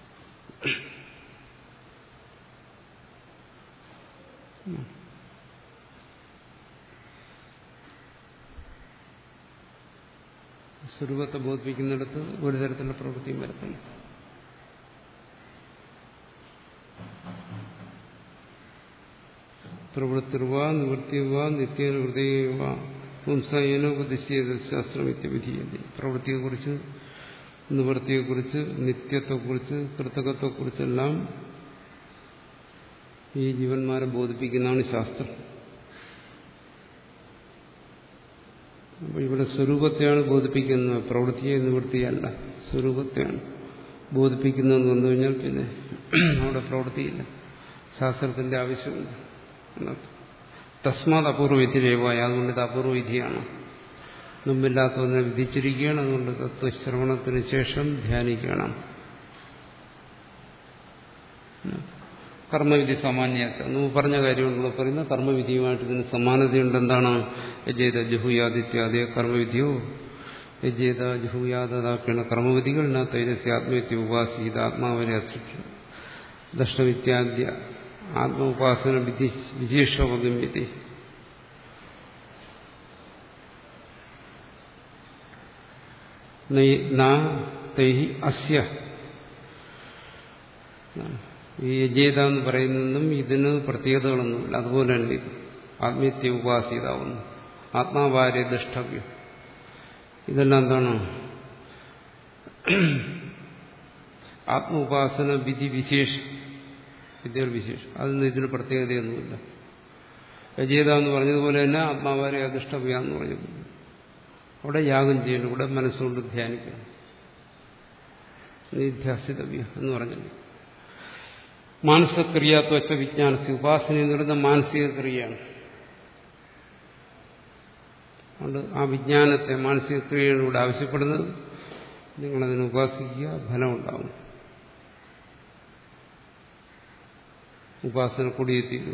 സ്വരൂപത്തെ ബോധിപ്പിക്കുന്നിടത്ത് ഒരു തരത്തിലുള്ള പ്രവൃത്തിയും വരത്തില്ല പ്രവൃത്തിർവ നിവൃത്തിവ നിത്യനിവൃത്തിവ പുംസയനോപദിശ്യത് ശാസ്ത്രമിത്യ വിധീയതി പ്രവൃത്തിയെക്കുറിച്ച് നിവൃത്തിയെക്കുറിച്ച് നിത്യത്തെക്കുറിച്ച് കൃതകത്തെക്കുറിച്ചെല്ലാം ഈ ജീവന്മാരെ ബോധിപ്പിക്കുന്നതാണ് ശാസ്ത്രം അപ്പോൾ ഇവിടെ സ്വരൂപത്തെയാണ് ബോധിപ്പിക്കുന്നത് പ്രവൃത്തിയെ നിവൃത്തിയല്ല സ്വരൂപത്തെയാണ് ബോധിപ്പിക്കുന്നതെന്ന് വന്നു കഴിഞ്ഞാൽ പിന്നെ അവിടെ പ്രവൃത്തിയില്ല ശാസ്ത്രത്തിന്റെ ആവശ്യമില്ല തസ്മാത് അപൂർവ വിധിരേവായ അതുകൊണ്ട് ഇത് അപൂർവ വിധിയാണ് മുമ്പില്ലാത്തതിനെ വിധിച്ചിരിക്കുകയാണ് അതുകൊണ്ട് തത്വശ്രവണത്തിന് ശേഷം ധ്യാനിക്കണം കർമ്മവിധി സാമാന്യത്തെ നമ്മൾ പറഞ്ഞ കാര്യമുണ്ടെന്ന് പറയുന്ന കർമ്മവിധിയുമായിട്ട് ഇതിന് സമാനതയുണ്ട് എന്താണ് യജേത ജുഹുയാദിത്യാദയ കർമ്മവിധിയോ യജേത ജുഹുയാദാക്കേണ കർമ്മവിധികൾ ന തൈരസ്യ ആത്മവിദ്യ ഉപാസീത ആത്മാവരെ അസൃഷ്ടി ദഷ്ടവിദ്യാദ്യ ആത്മ ഉപാസന വിധി വിശേഷോപഗമ്യത്തെ തൈഹി അസ്യ ഈ യജേത എന്ന് പറയുന്നതും ഇതിന് പ്രത്യേകതകളൊന്നുമില്ല അതുപോലെ തന്നെ ഇത് ആത്മീയത്തെ ഉപാസിതാവുന്നു ആത്മാവാര്യ ദൃഷ്ടവ്യം ഇതെല്ലാം എന്താണ് ആത്മ ഉപാസന വിധി വിശേഷം വിദ്യകൾ വിശേഷം അതൊന്നും ഇതിന് പ്രത്യേകതയൊന്നുമില്ല യജേത എന്ന് പറഞ്ഞതുപോലെ തന്നെ ആത്മാവാരെ അധിഷ്ഠവ്യ എന്ന് പറഞ്ഞത് അവിടെ യാഗം ചെയ്യണം ഇവിടെ മനസ്സുകൊണ്ട് ധ്യാനിക്കണം നിധ്യാസിതവ്യ എന്ന് പറഞ്ഞില്ല മാനസക്രിയാത്വച്ച വിജ്ഞാനസ് ഉപാസന എന്ന് പറയുന്ന മാനസിക ക്രിയയാണ് അതുകൊണ്ട് ആ വിജ്ഞാനത്തെ മാനസിക ക്രിയയാണ് ഇവിടെ ആവശ്യപ്പെടുന്നത് നിങ്ങളതിനെ ഉപാസിക്കുക ഫലമുണ്ടാവും ഉപാസന കൂടിയെത്തിയൂ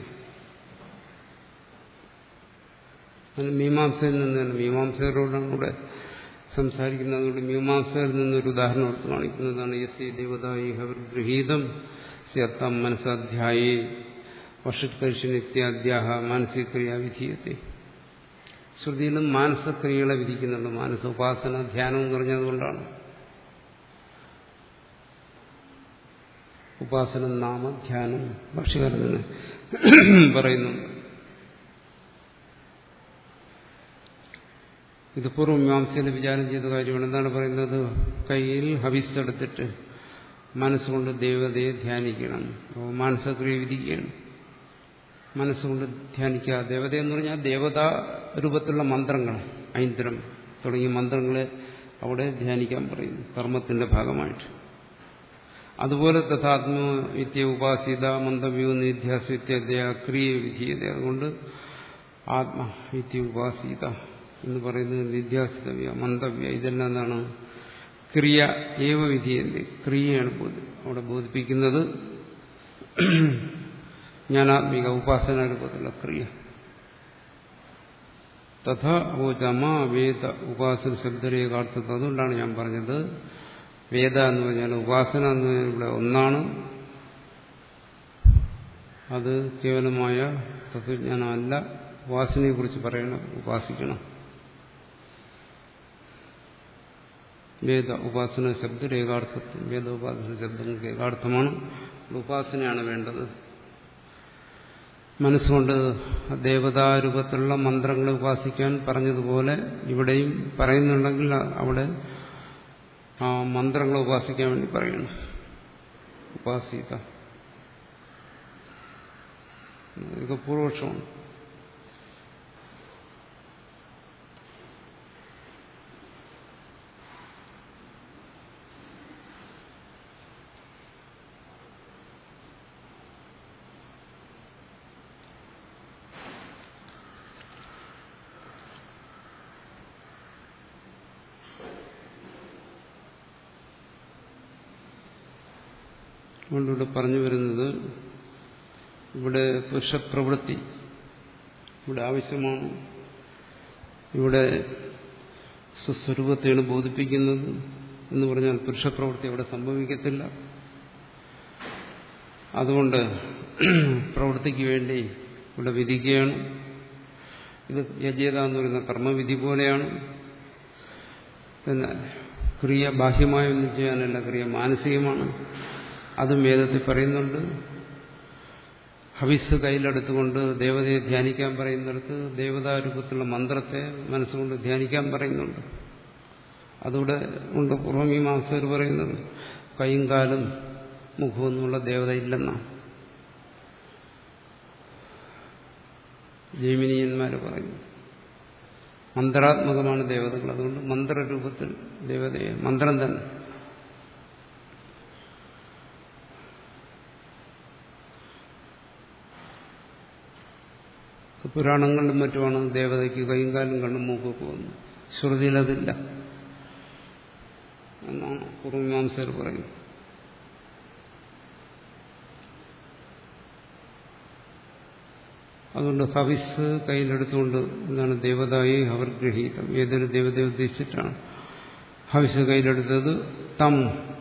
അതിന് മീമാംസയിൽ നിന്ന് തന്നെ മീമാംസകരോടാണ് ഇവിടെ സംസാരിക്കുന്നത് അതുകൊണ്ട് മീമാംസകരിൽ നിന്നൊരു ഉദാഹരണം എടുത്ത് കാണിക്കുന്നതാണ് യസ് ദേവതായി ഹവിർഗൃഹീതം സ്യത്തം മനസ്സാധ്യായേ വർഷത്കരിഷൻ ഇത്യാദ്യാഹ മാനസികക്രിയ വിധീയത്തെ ശ്രുതിയിലും മാനസക്രിയകളെ വിധിക്കുന്നുണ്ട് മാനസ ഉപാസന ധ്യാനം എന്ന് പറഞ്ഞതുകൊണ്ടാണ് ഉപാസന നാമ ധ്യാനം ഭക്ഷ്യകാരൻ തന്നെ പറയുന്നുണ്ട് ഇത് പൂർവ്വമീമാംസയിൽ വിചാരം ചെയ്ത കാര്യമാണ് എന്താണ് പറയുന്നത് കയ്യിൽ ഹവിസ് എടുത്തിട്ട് മനസ്സുകൊണ്ട് ദേവതയെ ധ്യാനിക്കണം അപ്പോൾ മാനസക്രിയ വിധിക്കുകയാണ് മനസ്സുകൊണ്ട് ധ്യാനിക്കുക ദേവത എന്ന് പറഞ്ഞാൽ ദേവതാ രൂപത്തിലുള്ള മന്ത്രങ്ങൾ ഐന്ദ്രം തുടങ്ങിയ മന്ത്രങ്ങളെ അവിടെ ധ്യാനിക്കാൻ പറയുന്നു കർമ്മത്തിന്റെ ഭാഗമായിട്ട് അതുപോലെ തഥാത്മ ഇത്യ ഉപാസിത മന്ദവ്യോ നിധ്യാസിത്യ ക്രിയ വിധീയത അതുകൊണ്ട് ആത്മ ഇത്യ ഉപാസിത എന്ന് പറയുന്നത് നിധ്യാസിതവ്യ മന്ദവ്യ ഇതെല്ലാം എന്താണ് ക്രിയ ഏവ വിധീയന്തി ക്രിയയാണ് അവിടെ ബോധിപ്പിക്കുന്നത് ജ്ഞാനാത്മിക ഉപാസന രൂപത്തിലുള്ള ക്രിയ തഥാ ഓചമ വേദ ഉപാസന ശബ്ദരേഖാർത്ഥം അതുകൊണ്ടാണ് ഞാൻ പറഞ്ഞത് വേദ എന്ന് പറഞ്ഞാൽ ഉപാസന എന്ന് പറഞ്ഞാൽ ഇവിടെ ഒന്നാണ് അത് കേവലമായ തത്വജ്ഞാനമല്ല ഉപാസനയെക്കുറിച്ച് പറയണം ഉപാസിക്കണം വേദ ഉപാസന ശബ്ദം ഏകാർത്ഥത്വം വേദ ഉപാസന ശബ്ദങ്ങൾക്ക് ഏകാർത്ഥമാണ് ഉപാസനയാണ് വേണ്ടത് മനസ്സുകൊണ്ട് ദേവതാരൂപത്തിലുള്ള മന്ത്രങ്ങളെ ഉപാസിക്കാൻ പറഞ്ഞതുപോലെ ഇവിടെയും പറയുന്നുണ്ടെങ്കിൽ അവിടെ ആ മന്ത്രങ്ങളെ ഉപാസിക്കാൻ വേണ്ടി പറയണം ഉപാസിത ഇതൊക്കെ പൂർവക്ഷമാണ് അതുകൊണ്ടിവിടെ പറഞ്ഞു വരുന്നത് ഇവിടെ പുരുഷപ്രവൃത്തി ഇവിടെ ആവശ്യമാണ് ഇവിടെ സ്വസ്വരൂപത്തെയാണ് ബോധിപ്പിക്കുന്നത് എന്ന് പറഞ്ഞാൽ പുരുഷപ്രവൃത്തി അവിടെ സംഭവിക്കത്തില്ല അതുകൊണ്ട് പ്രവൃത്തിക്ക് വേണ്ടി ഇവിടെ വിധിക്കുകയാണ് ഇത് യജേത എന്ന് പറയുന്ന കർമ്മവിധി പോലെയാണ് പിന്നെ ക്രിയ ബാഹ്യമായൊന്നും ചെയ്യാനല്ല ക്രിയ മാനസികമാണ് അതും വേദത്തിൽ പറയുന്നുണ്ട് ഹവിസ് കയ്യിലെടുത്തുകൊണ്ട് ദേവതയെ ധ്യാനിക്കാൻ പറയുന്നിടത്ത് ദേവതാരൂപത്തിലുള്ള മന്ത്രത്തെ മനസ്സുകൊണ്ട് ധ്യാനിക്കാൻ പറയുന്നുണ്ട് അതുകൂടെ ഉണ്ട് പൂർവമീമാംസകർ പറയുന്നത് കൈയും കാലും മുഖമൊന്നുമുള്ള ദേവത ഇല്ലെന്നാണ് ജൈമിനിയന്മാർ പറയുന്നു മന്ത്രാത്മകമാണ് ദേവതകൾ അതുകൊണ്ട് മന്ത്രരൂപത്തിൽ ദേവതയെ മന്ത്രം തന്നെ പുരാണങ്ങളിലും മറ്റുമാണ് ദേവതയ്ക്ക് കൈയും കാലും കണ്ണും മൂക്കൊക്കെ വന്നു ശ്രുതിയിലതില്ല എന്നാണ് പൂർവമീമാംസകർ പറയുന്നത് അതുകൊണ്ട് ഹവിസ് കയ്യിലെടുത്തുകൊണ്ട് എന്താണ് ദേവതായി അവർ ഗ്രഹീതം ഏതൊരു ദേവതയെ ഉദ്ദേശിച്ചിട്ടാണ് ഹവിസ് കയ്യിലെടുത്തത് തം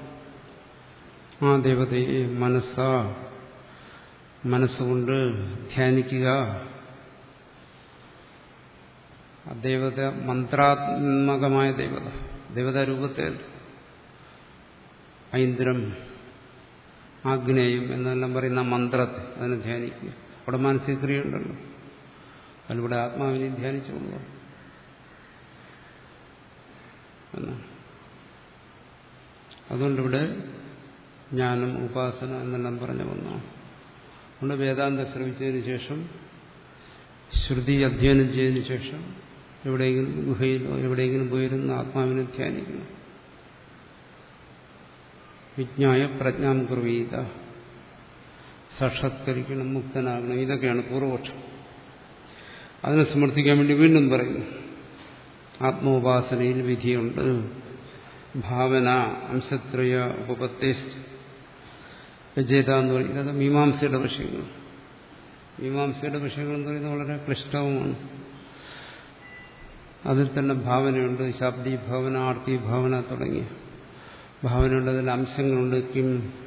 ആ ദേവതയെ മനസ്സാ മനസ്സുകൊണ്ട് ധ്യാനിക്കുക ആ ദേവത മന്ത്രാത്മകമായ ദേവത ദേവതാരൂപത്തെ ഐന്ദ്രം ആഗ്നേയം എന്നെല്ലാം പറയുന്ന മന്ത്രത്തെ അതിനെ ധ്യാനിക്കുക അവിടെ മാനസിക ക്രിയ ഉണ്ടല്ലോ അതിലൂടെ ആത്മാവിനെ ധ്യാനിച്ചുകൊള്ളുക എന്നാണ് അതുകൊണ്ടിവിടെ ജ്ഞാനം ഉപാസന എന്നെല്ലാം പറഞ്ഞ ഒന്നാണ് അതുകൊണ്ട് വേദാന്തം ശ്രമിച്ചതിന് ശേഷം ശ്രുതി അധ്യയനം ചെയ്തതിന് ശേഷം എവിടെയെങ്കിലും ഗുഹയിലോ എവിടെയെങ്കിലും പോയിരുന്ന ആത്മാവിനെ ധ്യാനിക്കുന്നു വിജ്ഞായ പ്രജ്ഞാം കുർവീത സാക്ഷാത്കരിക്കണം മുക്തനാകണം ഇതൊക്കെയാണ് പൂർവപക്ഷം അതിനെ സമർത്ഥിക്കാൻ വേണ്ടി വീണ്ടും പറയുന്നു ആത്മോപാസനയിൽ വിധിയുണ്ട് ഭാവന അംശത്രയ ഉപപത്തേസ്റ്റ് വിജേത എന്ന് പറയും ഇതൊക്കെ മീമാംസയുടെ വിഷയങ്ങൾ മീമാംസയുടെ വിഷയങ്ങൾ എന്ന് പറയുന്നത് വളരെ ക്ലിഷ്ടവുമാണ് അതിൽ തന്നെ ഭാവനയുണ്ട് ശാബ്ദി ഭാവന ആർത്തി ഭാവന തുടങ്ങിയ ഭാവനയുണ്ട് അതിൽ അംശങ്ങളുണ്ട് കിം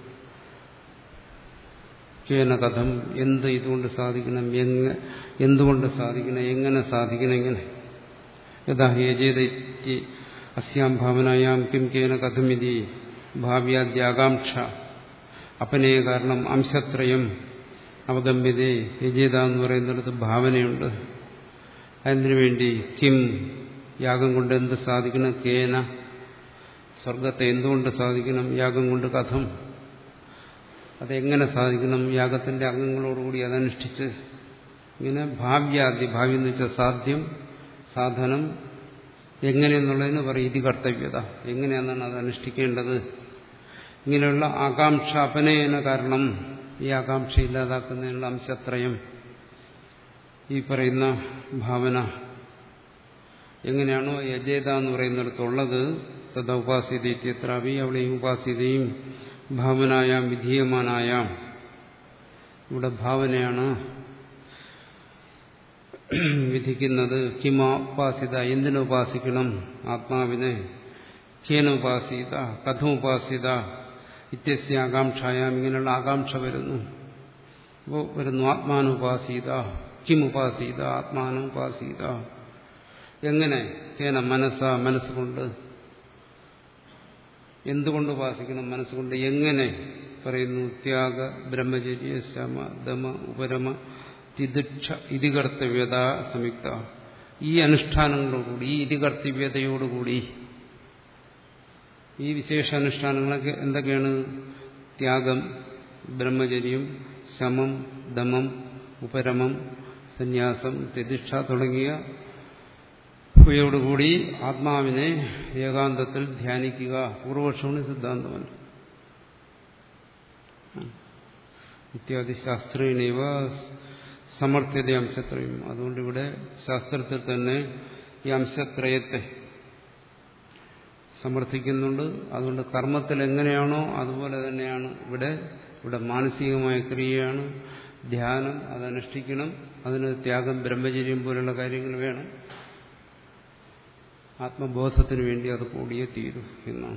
കേന കഥം എന്ത് ഇതുകൊണ്ട് സാധിക്കണം എങ്ങ എന്തുകൊണ്ട് സാധിക്കണം എങ്ങനെ സാധിക്കണം എങ്ങനെ യഥാ യജേത അസ്യാം ഭാവനയാം കിം കേന കഥമിതി ഭാവ്യാദ്യാകാംക്ഷ അപനയ കാരണം അംശത്രയം അവഗമ്യതേ യജേത എന്ന് പറയുന്നിടത്ത് ഭാവനയുണ്ട് അതിനു വേണ്ടി കിം യാഗം കൊണ്ട് എന്ത് സാധിക്കണം കേന സ്വർഗത്തെ എന്തുകൊണ്ട് സാധിക്കണം യാഗം കൊണ്ട് കഥം അതെങ്ങനെ സാധിക്കണം യാഗത്തിന്റെ അംഗങ്ങളോടുകൂടി അതനുഷ്ഠിച്ച് ഇങ്ങനെ ഭാവ്യാദി ഭാവി എന്ന് വെച്ചാൽ സാധ്യം സാധനം എങ്ങനെയെന്നുള്ളതിന് പറയും ഇതി കർത്തവ്യത എങ്ങനെയാണെന്നാണ് അത് അനുഷ്ഠിക്കേണ്ടത് ഇങ്ങനെയുള്ള ആകാംക്ഷ അപനയന കാരണം ഈ ആകാംക്ഷ ഇല്ലാതാക്കുന്നതിനുള്ള അംശത്രയം ഈ പറയുന്ന ഭാവന എങ്ങനെയാണോ യജേത എന്ന് പറയുന്നിടത്തുള്ളത് തഥാ ഉപാസ്യത ഇത്യത്രാവി അവിടെയും ഉപാസ്യതയും ഭാവനായാം വിധീയമാനായാം ഇവിടെ ഭാവനയാണ് വിധിക്കുന്നത് കിമാപാസിത എന്തിനുപാസിക്കണം ആത്മാവിനെ കേനുപാസിത കഥമുപാസിത ഇത്യസ്യ ആകാംക്ഷായാം ഇങ്ങനെയുള്ള ആകാംക്ഷ വരുന്നു അപ്പോൾ വരുന്നു ആത്മാനുപാസീത കിമുപാസീത ആത്മാനുപാസീത എങ്ങനെ കേന മനസ്സ മനസ്സുകൊണ്ട് എന്തുകൊണ്ട് ഉപാസിക്കണം മനസ്സുകൊണ്ട് എങ്ങനെ പറയുന്നു ത്യാഗ ബ്രഹ്മചര്യ ശമ ദമ ഉപരമ തിദിക്ഷ ഇതികർത്തവ്യത സംയുക്ത ഈ അനുഷ്ഠാനങ്ങളോടുകൂടി ഈ ഇതികർത്തവ്യതയോടുകൂടി ഈ വിശേഷ അനുഷ്ഠാനങ്ങളൊക്കെ എന്തൊക്കെയാണ് ത്യാഗം ബ്രഹ്മചര്യം ശമം ദമം ഉപരമം സന്യാസം തിദിക്ഷ തുടങ്ങിയ ഇവയോടുകൂടി ആത്മാവിനെ ഏകാന്തത്തിൽ ധ്യാനിക്കുക പൂർവക്ഷമാണ് സിദ്ധാന്തമല്ല ഇത്യാദി ശാസ്ത്രീയനൈവ സമർത്ഥ്യത അംശത്രയം അതുകൊണ്ട് ഇവിടെ ശാസ്ത്രത്തിൽ തന്നെ ഈ അംശത്രയത്തെ സമർത്ഥിക്കുന്നുണ്ട് അതുകൊണ്ട് കർമ്മത്തിൽ എങ്ങനെയാണോ അതുപോലെ തന്നെയാണ് ഇവിടെ ഇവിടെ മാനസികമായ ക്രിയയാണ് ധ്യാനം അതനുഷ്ഠിക്കണം അതിന് ത്യാഗം ബ്രഹ്മചര്യം പോലുള്ള കാര്യങ്ങൾ വേണം ആത്മബോധത്തിന് വേണ്ടി അത് കൂടിയേ തീരൂ എന്നാണ്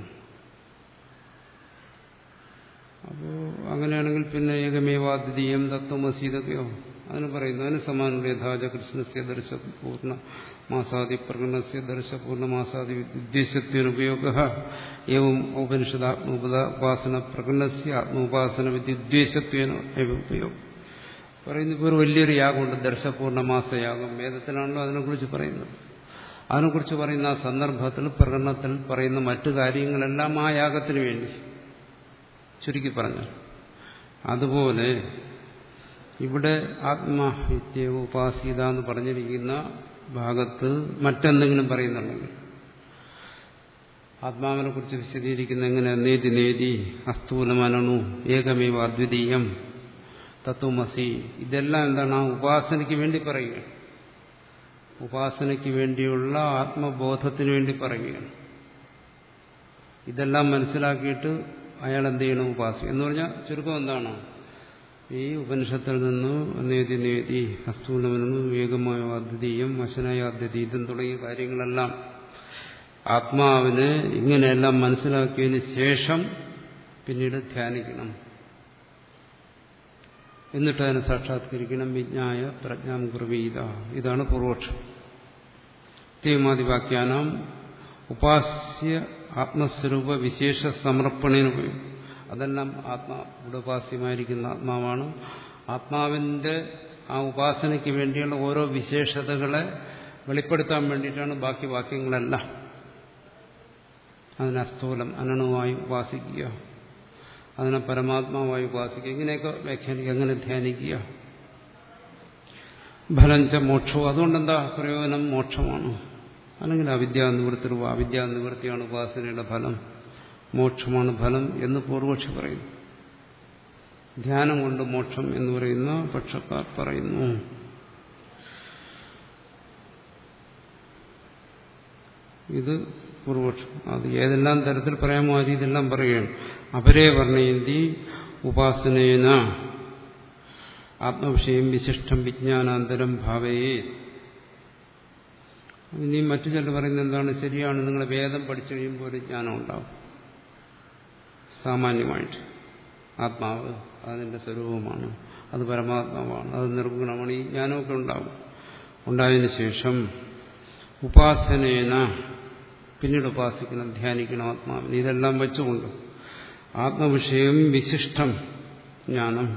അപ്പോൾ അങ്ങനെയാണെങ്കിൽ പിന്നെ ഏകമേവാദ്വിതീയം തത്വമസി ഇതൊക്കെയോ അതിന് പറയുന്നു അതിന് സമാനമുള്ള യഥാച കൃഷ്ണസ്യ ദർശ പൂർണ്ണ മാസാദി പ്രകടനസ്യ ദർശ പൂർണ്ണ മാസാദി വിദ്വേശത്വനുപയോഗ ഏവം ഔപനിഷദാത്മോപാസന പ്രകടനസ്യ ആത്മോപാസന വിദ്വേശത്വേന ഉപയോഗം പറയുന്നു ഇപ്പോൾ ഒരു വലിയൊരു യാഗമുണ്ട് ദർശപൂർണ്ണമാസയാഗം വേദത്തിലാണല്ലോ അതിനെക്കുറിച്ച് പറയുന്നത് അതിനെക്കുറിച്ച് പറയുന്ന ആ സന്ദർഭത്തിൽ പ്രകടനത്തിൽ പറയുന്ന മറ്റു കാര്യങ്ങളെല്ലാം ആ യാഗത്തിന് വേണ്ടി ചുരുക്കി പറഞ്ഞു അതുപോലെ ഇവിടെ ആത്മഹിത്യ ഉപാസീത എന്ന് പറഞ്ഞിരിക്കുന്ന ഭാഗത്ത് മറ്റെന്തെങ്കിലും പറയുന്നുണ്ടെങ്കിൽ ആത്മാവിനെ കുറിച്ച് വിശദീകരിക്കുന്ന എങ്ങനെ നേതി നേതി അസ്ഥൂലമനണു ഏകമേവ അദ്വിതീയം തത്വമസി ഇതെല്ലാം എന്താണ് ആ ഉപാസനയ്ക്ക് വേണ്ടി പറയുക ഉപാസനയ്ക്ക് വേണ്ടിയുള്ള ആത്മബോധത്തിന് വേണ്ടി പറയുകയാണ് ഇതെല്ലാം മനസ്സിലാക്കിയിട്ട് അയാൾ എന്ത് ചെയ്യണം ഉപാസിക്കും എന്ന് പറഞ്ഞാൽ ചുരുക്കം എന്താണ് ഈ ഉപനിഷത്തിൽ നിന്ന് നേതി നേതി അസ്ഥൂലമെന്നു വേഗമായ അദ്വിതീയം വശനായ അദ്വിതീയം തുടങ്ങിയ കാര്യങ്ങളെല്ലാം ആത്മാവിനെ ഇങ്ങനെയെല്ലാം മനസ്സിലാക്കിയതിന് ശേഷം പിന്നീട് ധ്യാനിക്കണം എന്നിട്ട് അതിനെ സാക്ഷാത്കരിക്കണം വിജ്ഞായ പ്രജ്ഞാം കുർവീത ഇതാണ് പൂർവക്ഷം തീമാതിവാക്യാനാം ഉപാസ്യ ആത്മസ്വരൂപ വിശേഷ സമർപ്പണേന ഉപയോഗം അതെല്ലാം ആത്മാ ഇവിടെ ഉപാസ്യമായിരിക്കുന്ന ആത്മാവാണ് ആത്മാവിന്റെ ആ ഉപാസനയ്ക്ക് വേണ്ടിയുള്ള ഓരോ വിശേഷതകളെ വെളിപ്പെടുത്താൻ വേണ്ടിയിട്ടാണ് ബാക്കി വാക്യങ്ങളെല്ലാം അതിനെ അസ്ഥൂലം അനണുവായി ഉപാസിക്കുക അതിനെ പരമാത്മാവായി ഉപാസിക്കുക ഇങ്ങനെയൊക്കെ വ്യാഖ്യാനിക്കുക അങ്ങനെ ധ്യാനിക്കുക ഫലഞ്ച മോക്ഷവും അതുകൊണ്ടെന്താ പ്രയോജനം മോക്ഷമാണ് അല്ലെങ്കിൽ അവിദ്യാനിവൃത്തി അവിദ്യാനിവൃത്തിയാണ് ഉപാസനയുടെ ഫലം മോക്ഷമാണ് ഫലം എന്ന് പൂർവക്ഷി പറയുന്നു ധ്യാനം കൊണ്ട് മോക്ഷം എന്ന് പറയുന്ന പക്ഷക്കാർ പറയുന്നു ഇത് പൂർവക്ഷം അത് ഏതെല്ലാം തരത്തിൽ പറയാമോ ആ രീതിയെല്ലാം പറയുകയാണ് അപരേ വർണ്ണയന്തി ഉപാസനേന ആത്മവിഷയം വിശിഷ്ടം വിജ്ഞാനാന്തരം ഭാവയേ ഇനി മറ്റു ചിലർ പറയുന്നത് എന്താണ് ശരിയാണ് നിങ്ങൾ വേദം പഠിച്ചു കഴിയുമ്പോൾ ഒരു ജ്ഞാനം ഉണ്ടാവും സാമാന്യമായിട്ട് ആത്മാവ് അതിൻ്റെ സ്വരൂപമാണ് അത് പരമാത്മാവാണ് അത് നിർഗുണമാണ് ഈ ജ്ഞാനമൊക്കെ ഉണ്ടാവും ഉണ്ടായതിനു ശേഷം ഉപാസനേന പിന്നീട് ഉപാസിക്കണം ധ്യാനിക്കണം ആത്മാവിന് ഇതെല്ലാം വെച്ചുകൊണ്ട് ആത്മവിഷയം വിശിഷ്ടം ജ്ഞാനം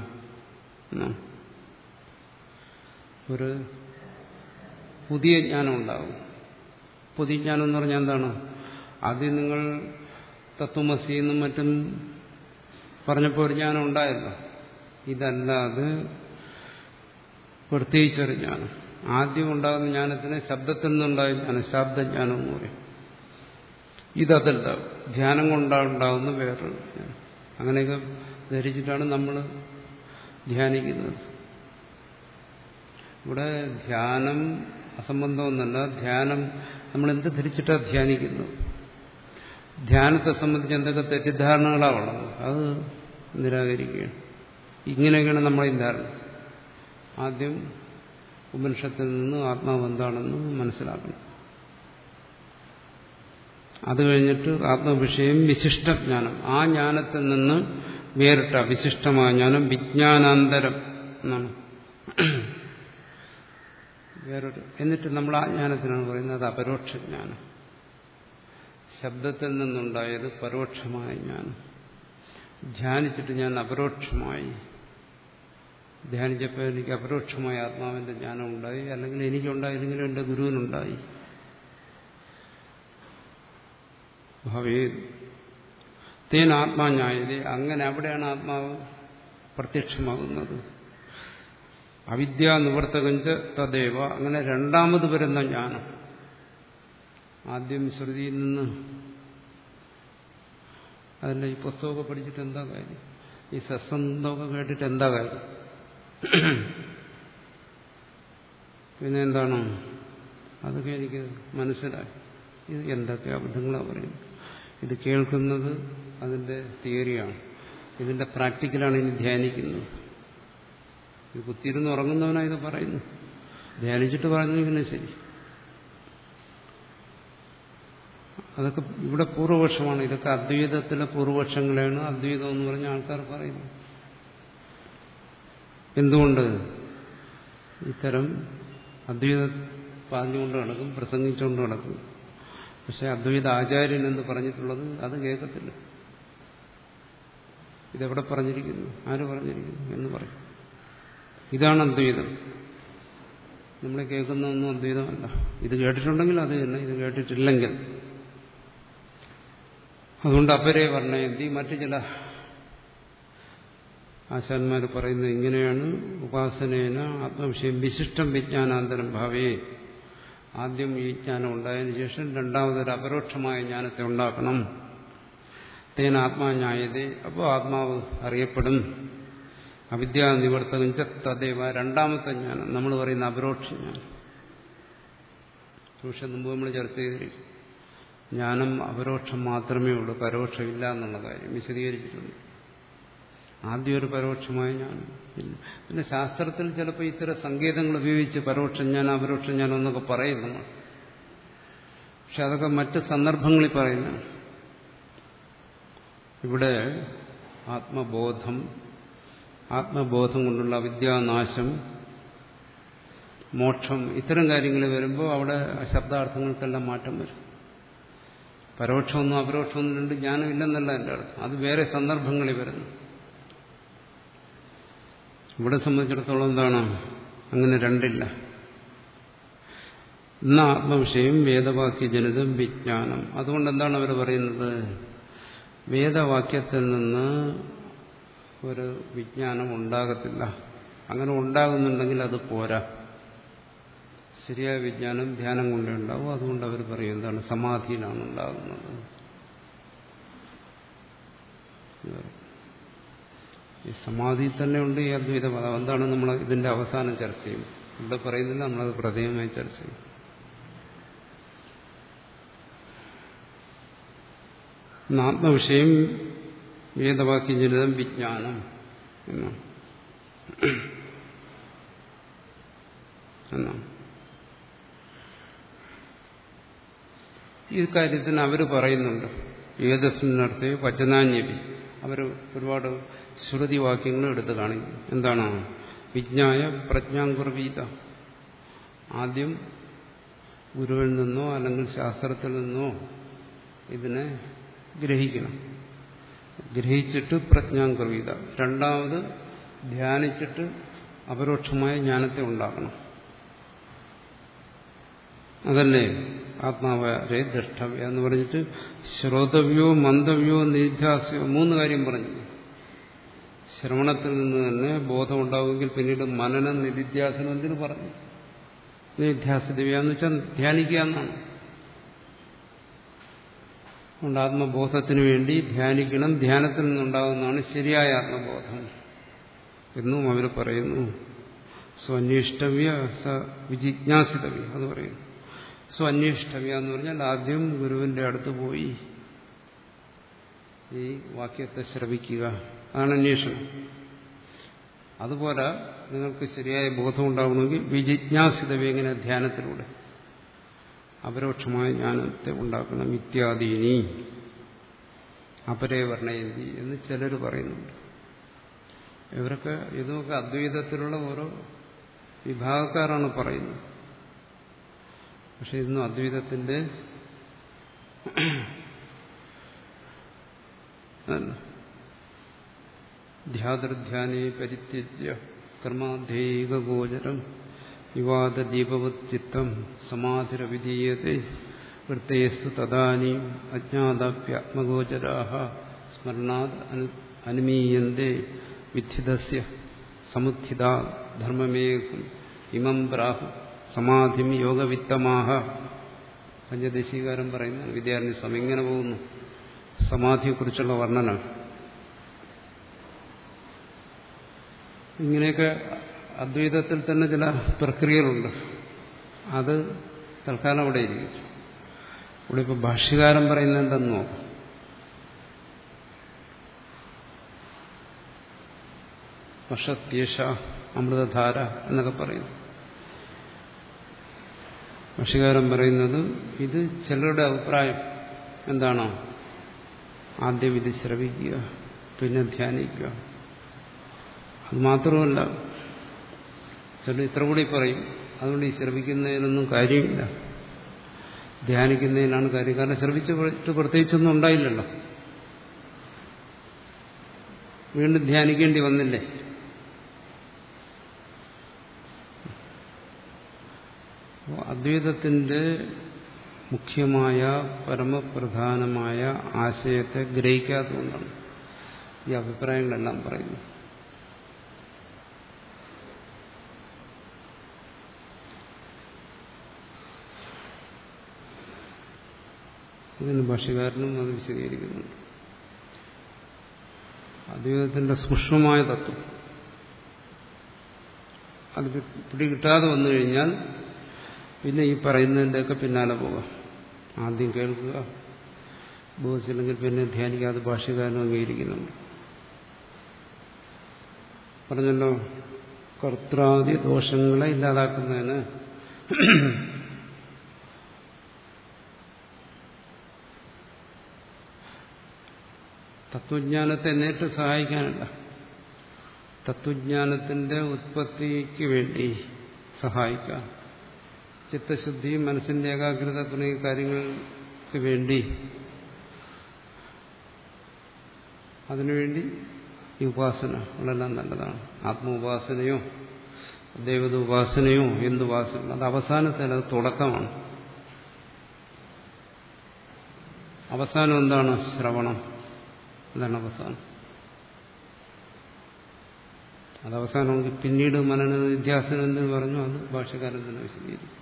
ഒരു പുതിയ ജ്ഞാനം ഉണ്ടാകും പുതിയ ജ്ഞാനം എന്ന് പറഞ്ഞാൽ എന്താണ് ആദ്യം നിങ്ങൾ തത്വമസി എന്നും മറ്റും പറഞ്ഞപ്പോൾ ഒരു ജ്ഞാനം ഉണ്ടായല്ലോ ഇതല്ലാതെ പ്രത്യേകിച്ചൊരു ജ്ഞാനം ആദ്യം ഉണ്ടാകുന്ന ജ്ഞാനത്തിന് ശബ്ദത്തിൽ നിന്നുണ്ടായ ജ്ഞാനം ശബ്ദജ്ഞാനം എന്ന് പറയും ഇതല്ല ധ്യാനം കൊണ്ടുണ്ടാകുന്ന വേറൊരു ജ്ഞാനം അങ്ങനെയൊക്കെ ധരിച്ചിട്ടാണ് നമ്മൾ ധ്യാനിക്കുന്നത് ഇവിടെ ധ്യാനം അസംബന്ധമൊന്നല്ല ധ്യാനം നമ്മൾ എന്ത് ധരിച്ചിട്ടാണ് ധ്യാനിക്കുന്നത് ധ്യാനത്തെ സംബന്ധിച്ച് എന്തൊക്കെ തെറ്റിദ്ധാരണകളാണ് ഉള്ളത് അത് നിരാകരിക്കുകയാണ് ഇങ്ങനെയൊക്കെയാണ് നമ്മളെ ധാരണ ആദ്യം ഉപനിഷത്തിൽ നിന്ന് ആത്മാവ് എന്താണെന്ന് മനസ്സിലാക്കണം അത് കഴിഞ്ഞിട്ട് ആത്മവിഷയം വിശിഷ്ടജ്ഞാനം ആ ജ്ഞാനത്തിൽ നിന്ന് വേറിട്ട വിശിഷ്ടമായ ജ്ഞാനം വിജ്ഞാനാന്തരം എന്നാണ് വേറൊരു എന്നിട്ട് നമ്മൾ ആ ജ്ഞാനത്തിനാണ് പറയുന്നത് അത് അപരോക്ഷ ജ്ഞാനം ശബ്ദത്തിൽ നിന്നുണ്ടായത് പരോക്ഷമായ ജ്ഞാനം ധ്യാനിച്ചിട്ട് ഞാൻ അപരോക്ഷമായി ധ്യാനിച്ചപ്പോൾ എനിക്ക് അപരോക്ഷമായ ആത്മാവിന്റെ ജ്ഞാനം ഉണ്ടായി അല്ലെങ്കിൽ എനിക്കുണ്ടായില്ലെങ്കിലും എൻ്റെ ഗുരുവിനുണ്ടായി ഭാവേ തേൻ ആത്മാജ്ഞായതേ അങ്ങനെ അവിടെയാണ് ആത്മാവ് പ്രത്യക്ഷമാകുന്നത് അവിദ്യാ നിവർത്തകഞ്ച തദേവ അങ്ങനെ രണ്ടാമത് വരുന്ന ജ്ഞാനം ആദ്യം ശ്രുതിയിൽ നിന്ന് അതല്ല ഈ പുസ്തകമൊക്കെ പഠിച്ചിട്ട് എന്താ കാര്യം ഈ സത്സംഗമൊക്കെ കേട്ടിട്ട് എന്താ കാര്യം പിന്നെ എന്താണ് അതൊക്കെ എനിക്ക് മനസ്സിലായി ഇത് എന്തൊക്കെ അബദ്ധങ്ങളാണ് പറയുന്നത് ഇത് കേൾക്കുന്നത് അതിന്റെ തിയറിയാണ് ഇതിന്റെ പ്രാക്ടിക്കലാണ് ഇനി ധ്യാനിക്കുന്നത് ഇത് കുത്തിയിരുന്ന് ഉറങ്ങുന്നവനാ ഇത് പറയുന്നു ധ്യാനിച്ചിട്ട് പറഞ്ഞു പിന്നെ ശരി അതൊക്കെ ഇവിടെ പൂർവപക്ഷമാണ് ഇതൊക്കെ അദ്വൈതത്തിലെ പൂർവപക്ഷങ്ങളാണ് അദ്വൈതം എന്ന് പറഞ്ഞ ആൾക്കാർ പറയുന്നത് എന്തുകൊണ്ട് ഇത്തരം അദ്വൈതം പറഞ്ഞുകൊണ്ട് നടക്കും പ്രസംഗിച്ചുകൊണ്ട് നടക്കും പക്ഷെ അദ്വൈത ആചാര്യൻ എന്ന് പറഞ്ഞിട്ടുള്ളത് അത് കേൾക്കത്തില്ല ഇതെവിടെ പറഞ്ഞിരിക്കുന്നു ആര് പറഞ്ഞിരിക്കുന്നു എന്ന് പറയും ഇതാണ് അദ്വൈതം നമ്മൾ കേൾക്കുന്നതൊന്നും അദ്വൈതമല്ല ഇത് കേട്ടിട്ടുണ്ടെങ്കിൽ അത് തന്നെ ഇത് കേട്ടിട്ടില്ലെങ്കിൽ അതുകൊണ്ട് അപരേ വർണ്ണയന്തി മറ്റു ചില ആശാന്മാർ പറയുന്നത് ഇങ്ങനെയാണ് ഉപാസനേന ആത്മവിഷയം വിശിഷ്ടം വിജ്ഞാനാന്തരം ഭാവേ ആദ്യം ഈ ജ്ഞാനം ഉണ്ടായതിനു ശേഷം രണ്ടാമതൊരു അപരോക്ഷമായ ജ്ഞാനത്തെ ഉണ്ടാക്കണം തേന ആത്മാജ്ഞായതേ അപ്പോൾ ആത്മാവ് അറിയപ്പെടും അവിദ്യാ നിവർത്തകം തദേവ രണ്ടാമത്തെ ജ്ഞാനം നമ്മൾ പറയുന്ന അപരോക്ഷ ജ്ഞാനം പക്ഷെ മുമ്പ് നമ്മൾ ചർച്ച ചെയ്തിരിക്കും ജ്ഞാനം അപരോക്ഷം മാത്രമേ ഉള്ളൂ പരോക്ഷമില്ല എന്നുള്ള കാര്യം വിശദീകരിച്ചിട്ടുണ്ട് ആദ്യം ഒരു പരോക്ഷമായ ജ്ഞാനം പിന്നെ പിന്നെ ശാസ്ത്രത്തിൽ ചിലപ്പോൾ ഇത്തരം സങ്കേതങ്ങൾ ഉപയോഗിച്ച് പരോക്ഷം ഞാൻ അപരോക്ഷം ഞാൻ എന്നൊക്കെ പറയുന്നു പക്ഷെ അതൊക്കെ മറ്റ് സന്ദർഭങ്ങളിൽ പറയുന്നു ഇവിടെ ആത്മബോധം ആത്മബോധം കൊണ്ടുള്ള അവിദ്യാനാശം മോക്ഷം ഇത്തരം കാര്യങ്ങൾ വരുമ്പോൾ അവിടെ ശബ്ദാർത്ഥങ്ങൾക്കെല്ലാം മാറ്റം വരും പരോക്ഷമൊന്നും അപരോക്ഷമൊന്നും രണ്ട് ജ്ഞാനമില്ലെന്നല്ല എൻ്റെ അർത്ഥം അത് വേറെ സന്ദർഭങ്ങളിൽ വരുന്നു ഇവിടെ സംബന്ധിച്ചിടത്തോളം എന്താണ് അങ്ങനെ രണ്ടില്ല ഇന്ന ആത്മവിഷയം വേദവാക്യ ജനിതം വിജ്ഞാനം അതുകൊണ്ട് എന്താണ് അവർ പറയുന്നത് വേദവാക്യത്തിൽ നിന്ന് ഒരു വിജ്ഞാനം ഉണ്ടാകത്തില്ല അങ്ങനെ ഉണ്ടാകുന്നുണ്ടെങ്കിൽ അത് പോരാ ശരിയായ വിജ്ഞാനം ധ്യാനം കൊണ്ടേ ഉണ്ടാവും അതുകൊണ്ട് അവർ പറയും എന്താണ് സമാധിയിലാണ് ഉണ്ടാകുന്നത് ഈ സമാധി തന്നെ ഉണ്ട് ഈ അദ്വൈത പദം എന്താണ് നമ്മൾ ഇതിന്റെ അവസാനം ചർച്ച ചെയ്യും ഇവിടെ പറയുന്നില്ല നമ്മളത് പ്രത്യേകമായി ചർച്ച ചെയ്യും ആത്മവിഷയം വേദവാക്യജനിതം വിജ്ഞാനം എന്നാണ് എന്നാണ് ഈ കാര്യത്തിന് അവർ പറയുന്നുണ്ട് ഏതസ്സിനർത്ഥേ വചനാന്യവി അവർ ഒരുപാട് ശ്രുതി വാക്യങ്ങൾ എടുത്ത് കാണിക്കും എന്താണ് വിജ്ഞായ പ്രജ്ഞാങ്കുർവീത ആദ്യം ഗുരുവിൽ നിന്നോ അല്ലെങ്കിൽ ശാസ്ത്രത്തിൽ നിന്നോ ഇതിനെ ഗ്രഹിക്കണം ഗ്രഹിച്ചിട്ട് പ്രജ്ഞാങ്കുർവീത രണ്ടാമത് ധ്യാനിച്ചിട്ട് അപരോക്ഷമായ ജ്ഞാനത്തെ ഉണ്ടാക്കണം അതല്ലേ ആത്മാവരെ ദ്രഷ്ടവ്യ എന്ന് പറഞ്ഞിട്ട് ശ്രോതവ്യോ മന്ദവ്യോ നിധ്യാസ്യോ മൂന്ന് കാര്യം പറഞ്ഞു ശ്രവണത്തിൽ നിന്ന് തന്നെ ബോധം ഉണ്ടാവുമെങ്കിൽ പിന്നീട് മനനം നിധിധ്യാസനം എന്തിനു പറഞ്ഞു നിധ്യാസദിവ്യ എന്ന് വെച്ചാൽ ധ്യാനിക്കുക എന്നാണ് അതുകൊണ്ട് ആത്മബോധത്തിന് വേണ്ടി ധ്യാനിക്കണം ധ്യാനത്തിൽ നിന്നുണ്ടാകുന്നതാണ് ശരിയായ ആത്മബോധം എന്നും അവർ പറയുന്നു സ്വന്വേഷ്ടവ്യ സ വിജിജ്ഞാസിതവ്യ അത് പറയുന്നു സ്വന്വേഷ്ടവ്യ എന്ന് പറഞ്ഞാൽ ആദ്യം ഗുരുവിന്റെ അടുത്ത് പോയി ഈ വാക്യത്തെ ശ്രവിക്കുക അതാണ് അന്വേഷണം അതുപോലെ നിങ്ങൾക്ക് ശരിയായ ബോധം ഉണ്ടാവണമെങ്കിൽ വിജിജ്ഞാസിതവ്യ എങ്ങനെ ധ്യാനത്തിലൂടെ അപരോക്ഷമായ ജ്ഞാനത്തെ ഉണ്ടാക്കണം ഇത്യാദീനി അപരേ വർണ്ണയന്തി എന്ന് ചിലർ പറയുന്നുണ്ട് ഇവരൊക്കെ ഇതൊക്കെ അദ്വൈതത്തിലുള്ള ഓരോ വിഭാഗക്കാരാണ് പറയുന്നത് പക്ഷെ ഇന്നും അദ്വൈതത്തിന്റെ ധ്യാതൃധ്യാനേ പരിത്യജ്യ കർമാധേയഗോചരം വിവാദദീപവത് ചിത്തം സമാധിരവിധീയത്തെ വൃത്തേസ്തു തദാനീം അജ്ഞാതാപ്യാത്മഗോചരാ സ്മരണാത് അനുമീയന്തേ വിദ്ധിതസ്യ സമുത്ഥിത ധർമ്മമേകം ഇമം പ്രാഹു സമാധിം യോഗവിത്തമാഹ പഞ്ചദശീകാരം പറയുന്ന വിദ്യാർത്ഥി സ്വാമി ഇങ്ങനെ പോകുന്നു സമാധിയെക്കുറിച്ചുള്ള വർണ്ണന ഇങ്ങനെയൊക്കെ അദ്വൈതത്തിൽ തന്നെ ചില പ്രക്രിയകളുണ്ട് അത് തൽക്കാലം അവിടെ ഇരിക്കും ഇവിടെ ഇപ്പോൾ ഭാഷ്യകാരൻ പറയുന്നത് എന്തെന്ന് നോക്കാം വർഷത്യേഷ അമൃതധാര എന്നൊക്കെ പറയുന്നു ഭാഷ്യകാരൻ പറയുന്നത് ഇത് ചിലരുടെ അഭിപ്രായം എന്താണോ ആദ്യം ഇത് ശ്രവിക്കുക പിന്നെ ധ്യാനിക്കുക അത് മാത്രമല്ല ചില ഇത്ര കൂടി പറയും അതുകൊണ്ട് ഈ ശ്രമിക്കുന്നതിനൊന്നും കാര്യമില്ല ധ്യാനിക്കുന്നതിനാണ് കാര്യം കാരണം ശ്രമിച്ചിട്ട് പ്രത്യേകിച്ചൊന്നും ഉണ്ടായില്ലല്ലോ വീണ്ടും ധ്യാനിക്കേണ്ടി വന്നില്ലേ അദ്വൈതത്തിന്റെ മുഖ്യമായ പരമപ്രധാനമായ ആശയത്തെ ഗ്രഹിക്കാത്തതുകൊണ്ടാണ് ഈ അഭിപ്രായങ്ങളെല്ലാം പറയുന്നത് ഇതിന് ഭാഷകാരനും അത് വിശദീകരിക്കുന്നുണ്ട് അദ്വൈതത്തിന്റെ സൂക്ഷ്മമായ തത്വം അത് പിടികിട്ടാതെ വന്നു കഴിഞ്ഞാൽ പിന്നെ ഈ പറയുന്നതിൻ്റെയൊക്കെ പിന്നാലെ പോകാം ആദ്യം കേൾക്കുക ബോധിച്ചില്ലെങ്കിൽ പിന്നെ ധ്യാനിക്കാതെ ഭാഷകാരനും അംഗീകരിക്കുന്നുണ്ട് പറഞ്ഞല്ലോ കർത്താദി ദോഷങ്ങളെ ഇല്ലാതാക്കുന്നതിന് തത്വജ്ഞാനത്തെ നേരിട്ട് സഹായിക്കാനല്ല തത്വജ്ഞാനത്തിന്റെ ഉത്പത്തിക്ക് വേണ്ടി സഹായിക്കാം ചിത്തശുദ്ധി മനസ്സിന്റെ ഏകാഗ്രത തുടങ്ങിയ കാര്യങ്ങൾക്ക് വേണ്ടി അതിനുവേണ്ടി ഈ ഉപാസന വളരെ നല്ലതാണ് ആത്മോപാസനയോ ദൈവത ഉപാസനയോ എന്തുപാസന അത് അവസാനത്തിൽ അത് തുടക്കമാണ് അവസാനം എന്താണ് ശ്രവണം അതാണ് അവസാനം അത് അവസാനമെങ്കിൽ പിന്നീട് മനന നിധ്യാസനം എന്ന് പറഞ്ഞു അത് ഭാഷകാരൻ തന്നെ വിശദീകരിക്കും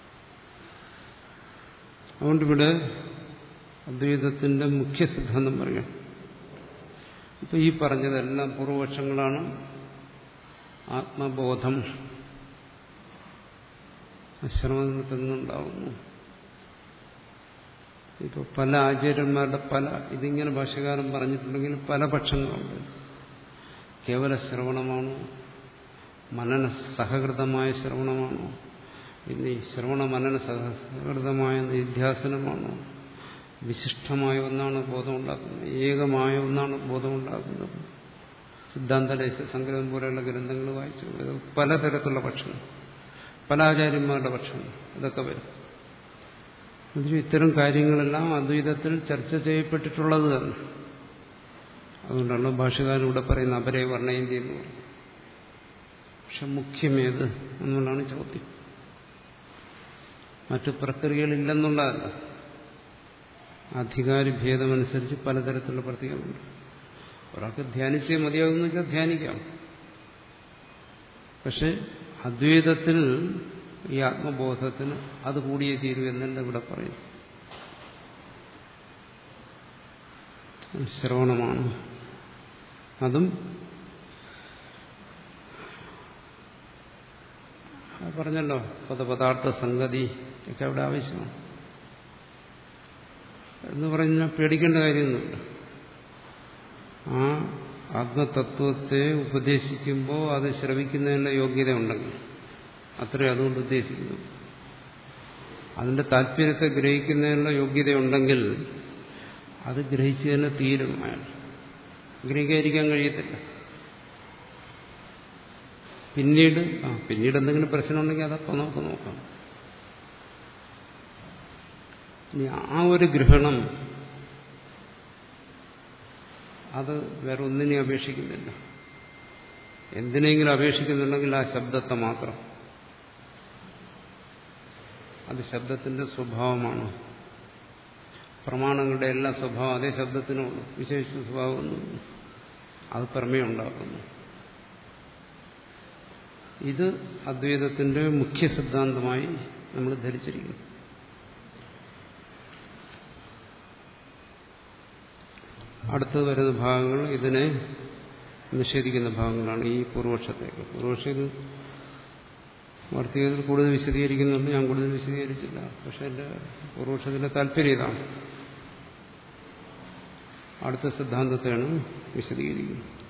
അതുകൊണ്ട് ഇവിടെ അദ്വൈതത്തിന്റെ മുഖ്യ സിദ്ധാന്തം പറയാം ഇപ്പൊ ഈ പറഞ്ഞതെല്ലാം പൂർവപക്ഷങ്ങളാണ് ആത്മബോധം അശ്രമത്തിൽ നിന്നുണ്ടാകുന്നു ഇപ്പോൾ പല ആചാര്യന്മാരുടെ പല ഇതിങ്ങനെ ഭാഷകാരൻ പറഞ്ഞിട്ടുണ്ടെങ്കിൽ പല പക്ഷങ്ങളുണ്ട് കേവല ശ്രവണമാണോ മനന സഹകൃതമായ ശ്രവണമാണോ ഇനി ശ്രവണ മനന സഹകൃതമായ നിധ്യാസനമാണോ വിശിഷ്ടമായ ഒന്നാണ് ബോധം ഉണ്ടാക്കുന്നത് ഏകമായ ഒന്നാണ് ബോധം ഉണ്ടാക്കുന്നത് സിദ്ധാന്തലേശ സംഗ്രഹം പോലെയുള്ള ഗ്രന്ഥങ്ങൾ വായിച്ചു പലതരത്തിലുള്ള പക്ഷങ്ങൾ പല ആചാര്യന്മാരുടെ പക്ഷങ്ങൾ ഇതൊക്കെ വരും അതിൽ ഇത്തരം കാര്യങ്ങളെല്ലാം അദ്വൈതത്തിൽ ചർച്ച ചെയ്യപ്പെട്ടിട്ടുള്ളത് തന്നെ അതുകൊണ്ടാണ് ഭാഷകാരൻ ഇവിടെ പറയുന്ന അപരേ വർണ്ണയന്തി എന്ന് പറയും പക്ഷെ മുഖ്യമേത് എന്നുള്ളതാണ് ചോദ്യം മറ്റു പ്രക്രിയകളില്ലെന്നുള്ളതല്ല അധികാരി ഭേദമനുസരിച്ച് പലതരത്തിലുള്ള പ്രക്രിയകളുണ്ട് ഒരാൾക്ക് ധ്യാനിച്ചേ മതിയാകുമെന്ന് വെച്ചാൽ ധ്യാനിക്കാം പക്ഷെ അദ്വൈതത്തിൽ ഈ ആത്മബോധത്തിന് അത് കൂടിയേ തീരൂ എന്നല്ല ഇവിടെ പറയുന്നു ശ്രവണമാണ് അതും പറഞ്ഞല്ലോ പദപദാർത്ഥ സംഗതി ഒക്കെ അവിടെ ആവശ്യമാണ് എന്ന് പറഞ്ഞാൽ പേടിക്കേണ്ട കാര്യമൊന്നുമില്ല ആ ആത്മതത്വത്തെ ഉപദേശിക്കുമ്പോൾ അത് ശ്രവിക്കുന്നതിനുള്ള യോഗ്യത ഉണ്ടെങ്കിൽ അത്രയും അതുകൊണ്ട് ഉദ്ദേശിക്കുന്നു അതിന്റെ താല്പര്യത്തെ ഗ്രഹിക്കുന്നതിനുള്ള യോഗ്യത ഉണ്ടെങ്കിൽ അത് ഗ്രഹിച്ചു തന്നെ തീരും അയാൾ ഗ്രഹിക്കാതിരിക്കാൻ കഴിയത്തില്ല പിന്നീട് ആ പിന്നീട് എന്തെങ്കിലും പ്രശ്നമുണ്ടെങ്കിൽ അതപ്പോൾ നമുക്ക് നോക്കാം ഇനി ആ ഒരു ഗ്രഹണം അത് വേറെ ഒന്നിനെയും അപേക്ഷിക്കുന്നില്ല എന്തിനെങ്കിലും അപേക്ഷിക്കുന്നുണ്ടെങ്കിൽ ആ ശബ്ദത്തെ മാത്രം അത് ശബ്ദത്തിന്റെ സ്വഭാവമാണ് പ്രമാണങ്ങളുടെ എല്ലാ സ്വഭാവം അതേ ശബ്ദത്തിനുള്ളൂ വിശേഷിച്ച സ്വഭാവമൊന്നും അത് പ്രമേയം ഉണ്ടാക്കുന്നു ഇത് അദ്വൈതത്തിന്റെ മുഖ്യ സിദ്ധാന്തമായി നമ്മൾ ധരിച്ചിരിക്കുന്നു അടുത്ത് വരുന്ന ഭാഗങ്ങൾ ഇതിനെ നിഷേധിക്കുന്ന ഭാഗങ്ങളാണ് ഈ പൂർവക്ഷത്തേക്ക് പൂർവക്ഷത്തിൽ വാർത്തകത്തിൽ കൂടുതൽ വിശദീകരിക്കുന്നുണ്ട് ഞാൻ കൂടുതൽ വിശദീകരിച്ചില്ല പക്ഷെ എൻ്റെ പൂർവക്ഷത്തിന്റെ താല്പര്യം ഇതാണ് അടുത്ത സിദ്ധാന്തത്തെയാണ് വിശദീകരിക്കുന്നത്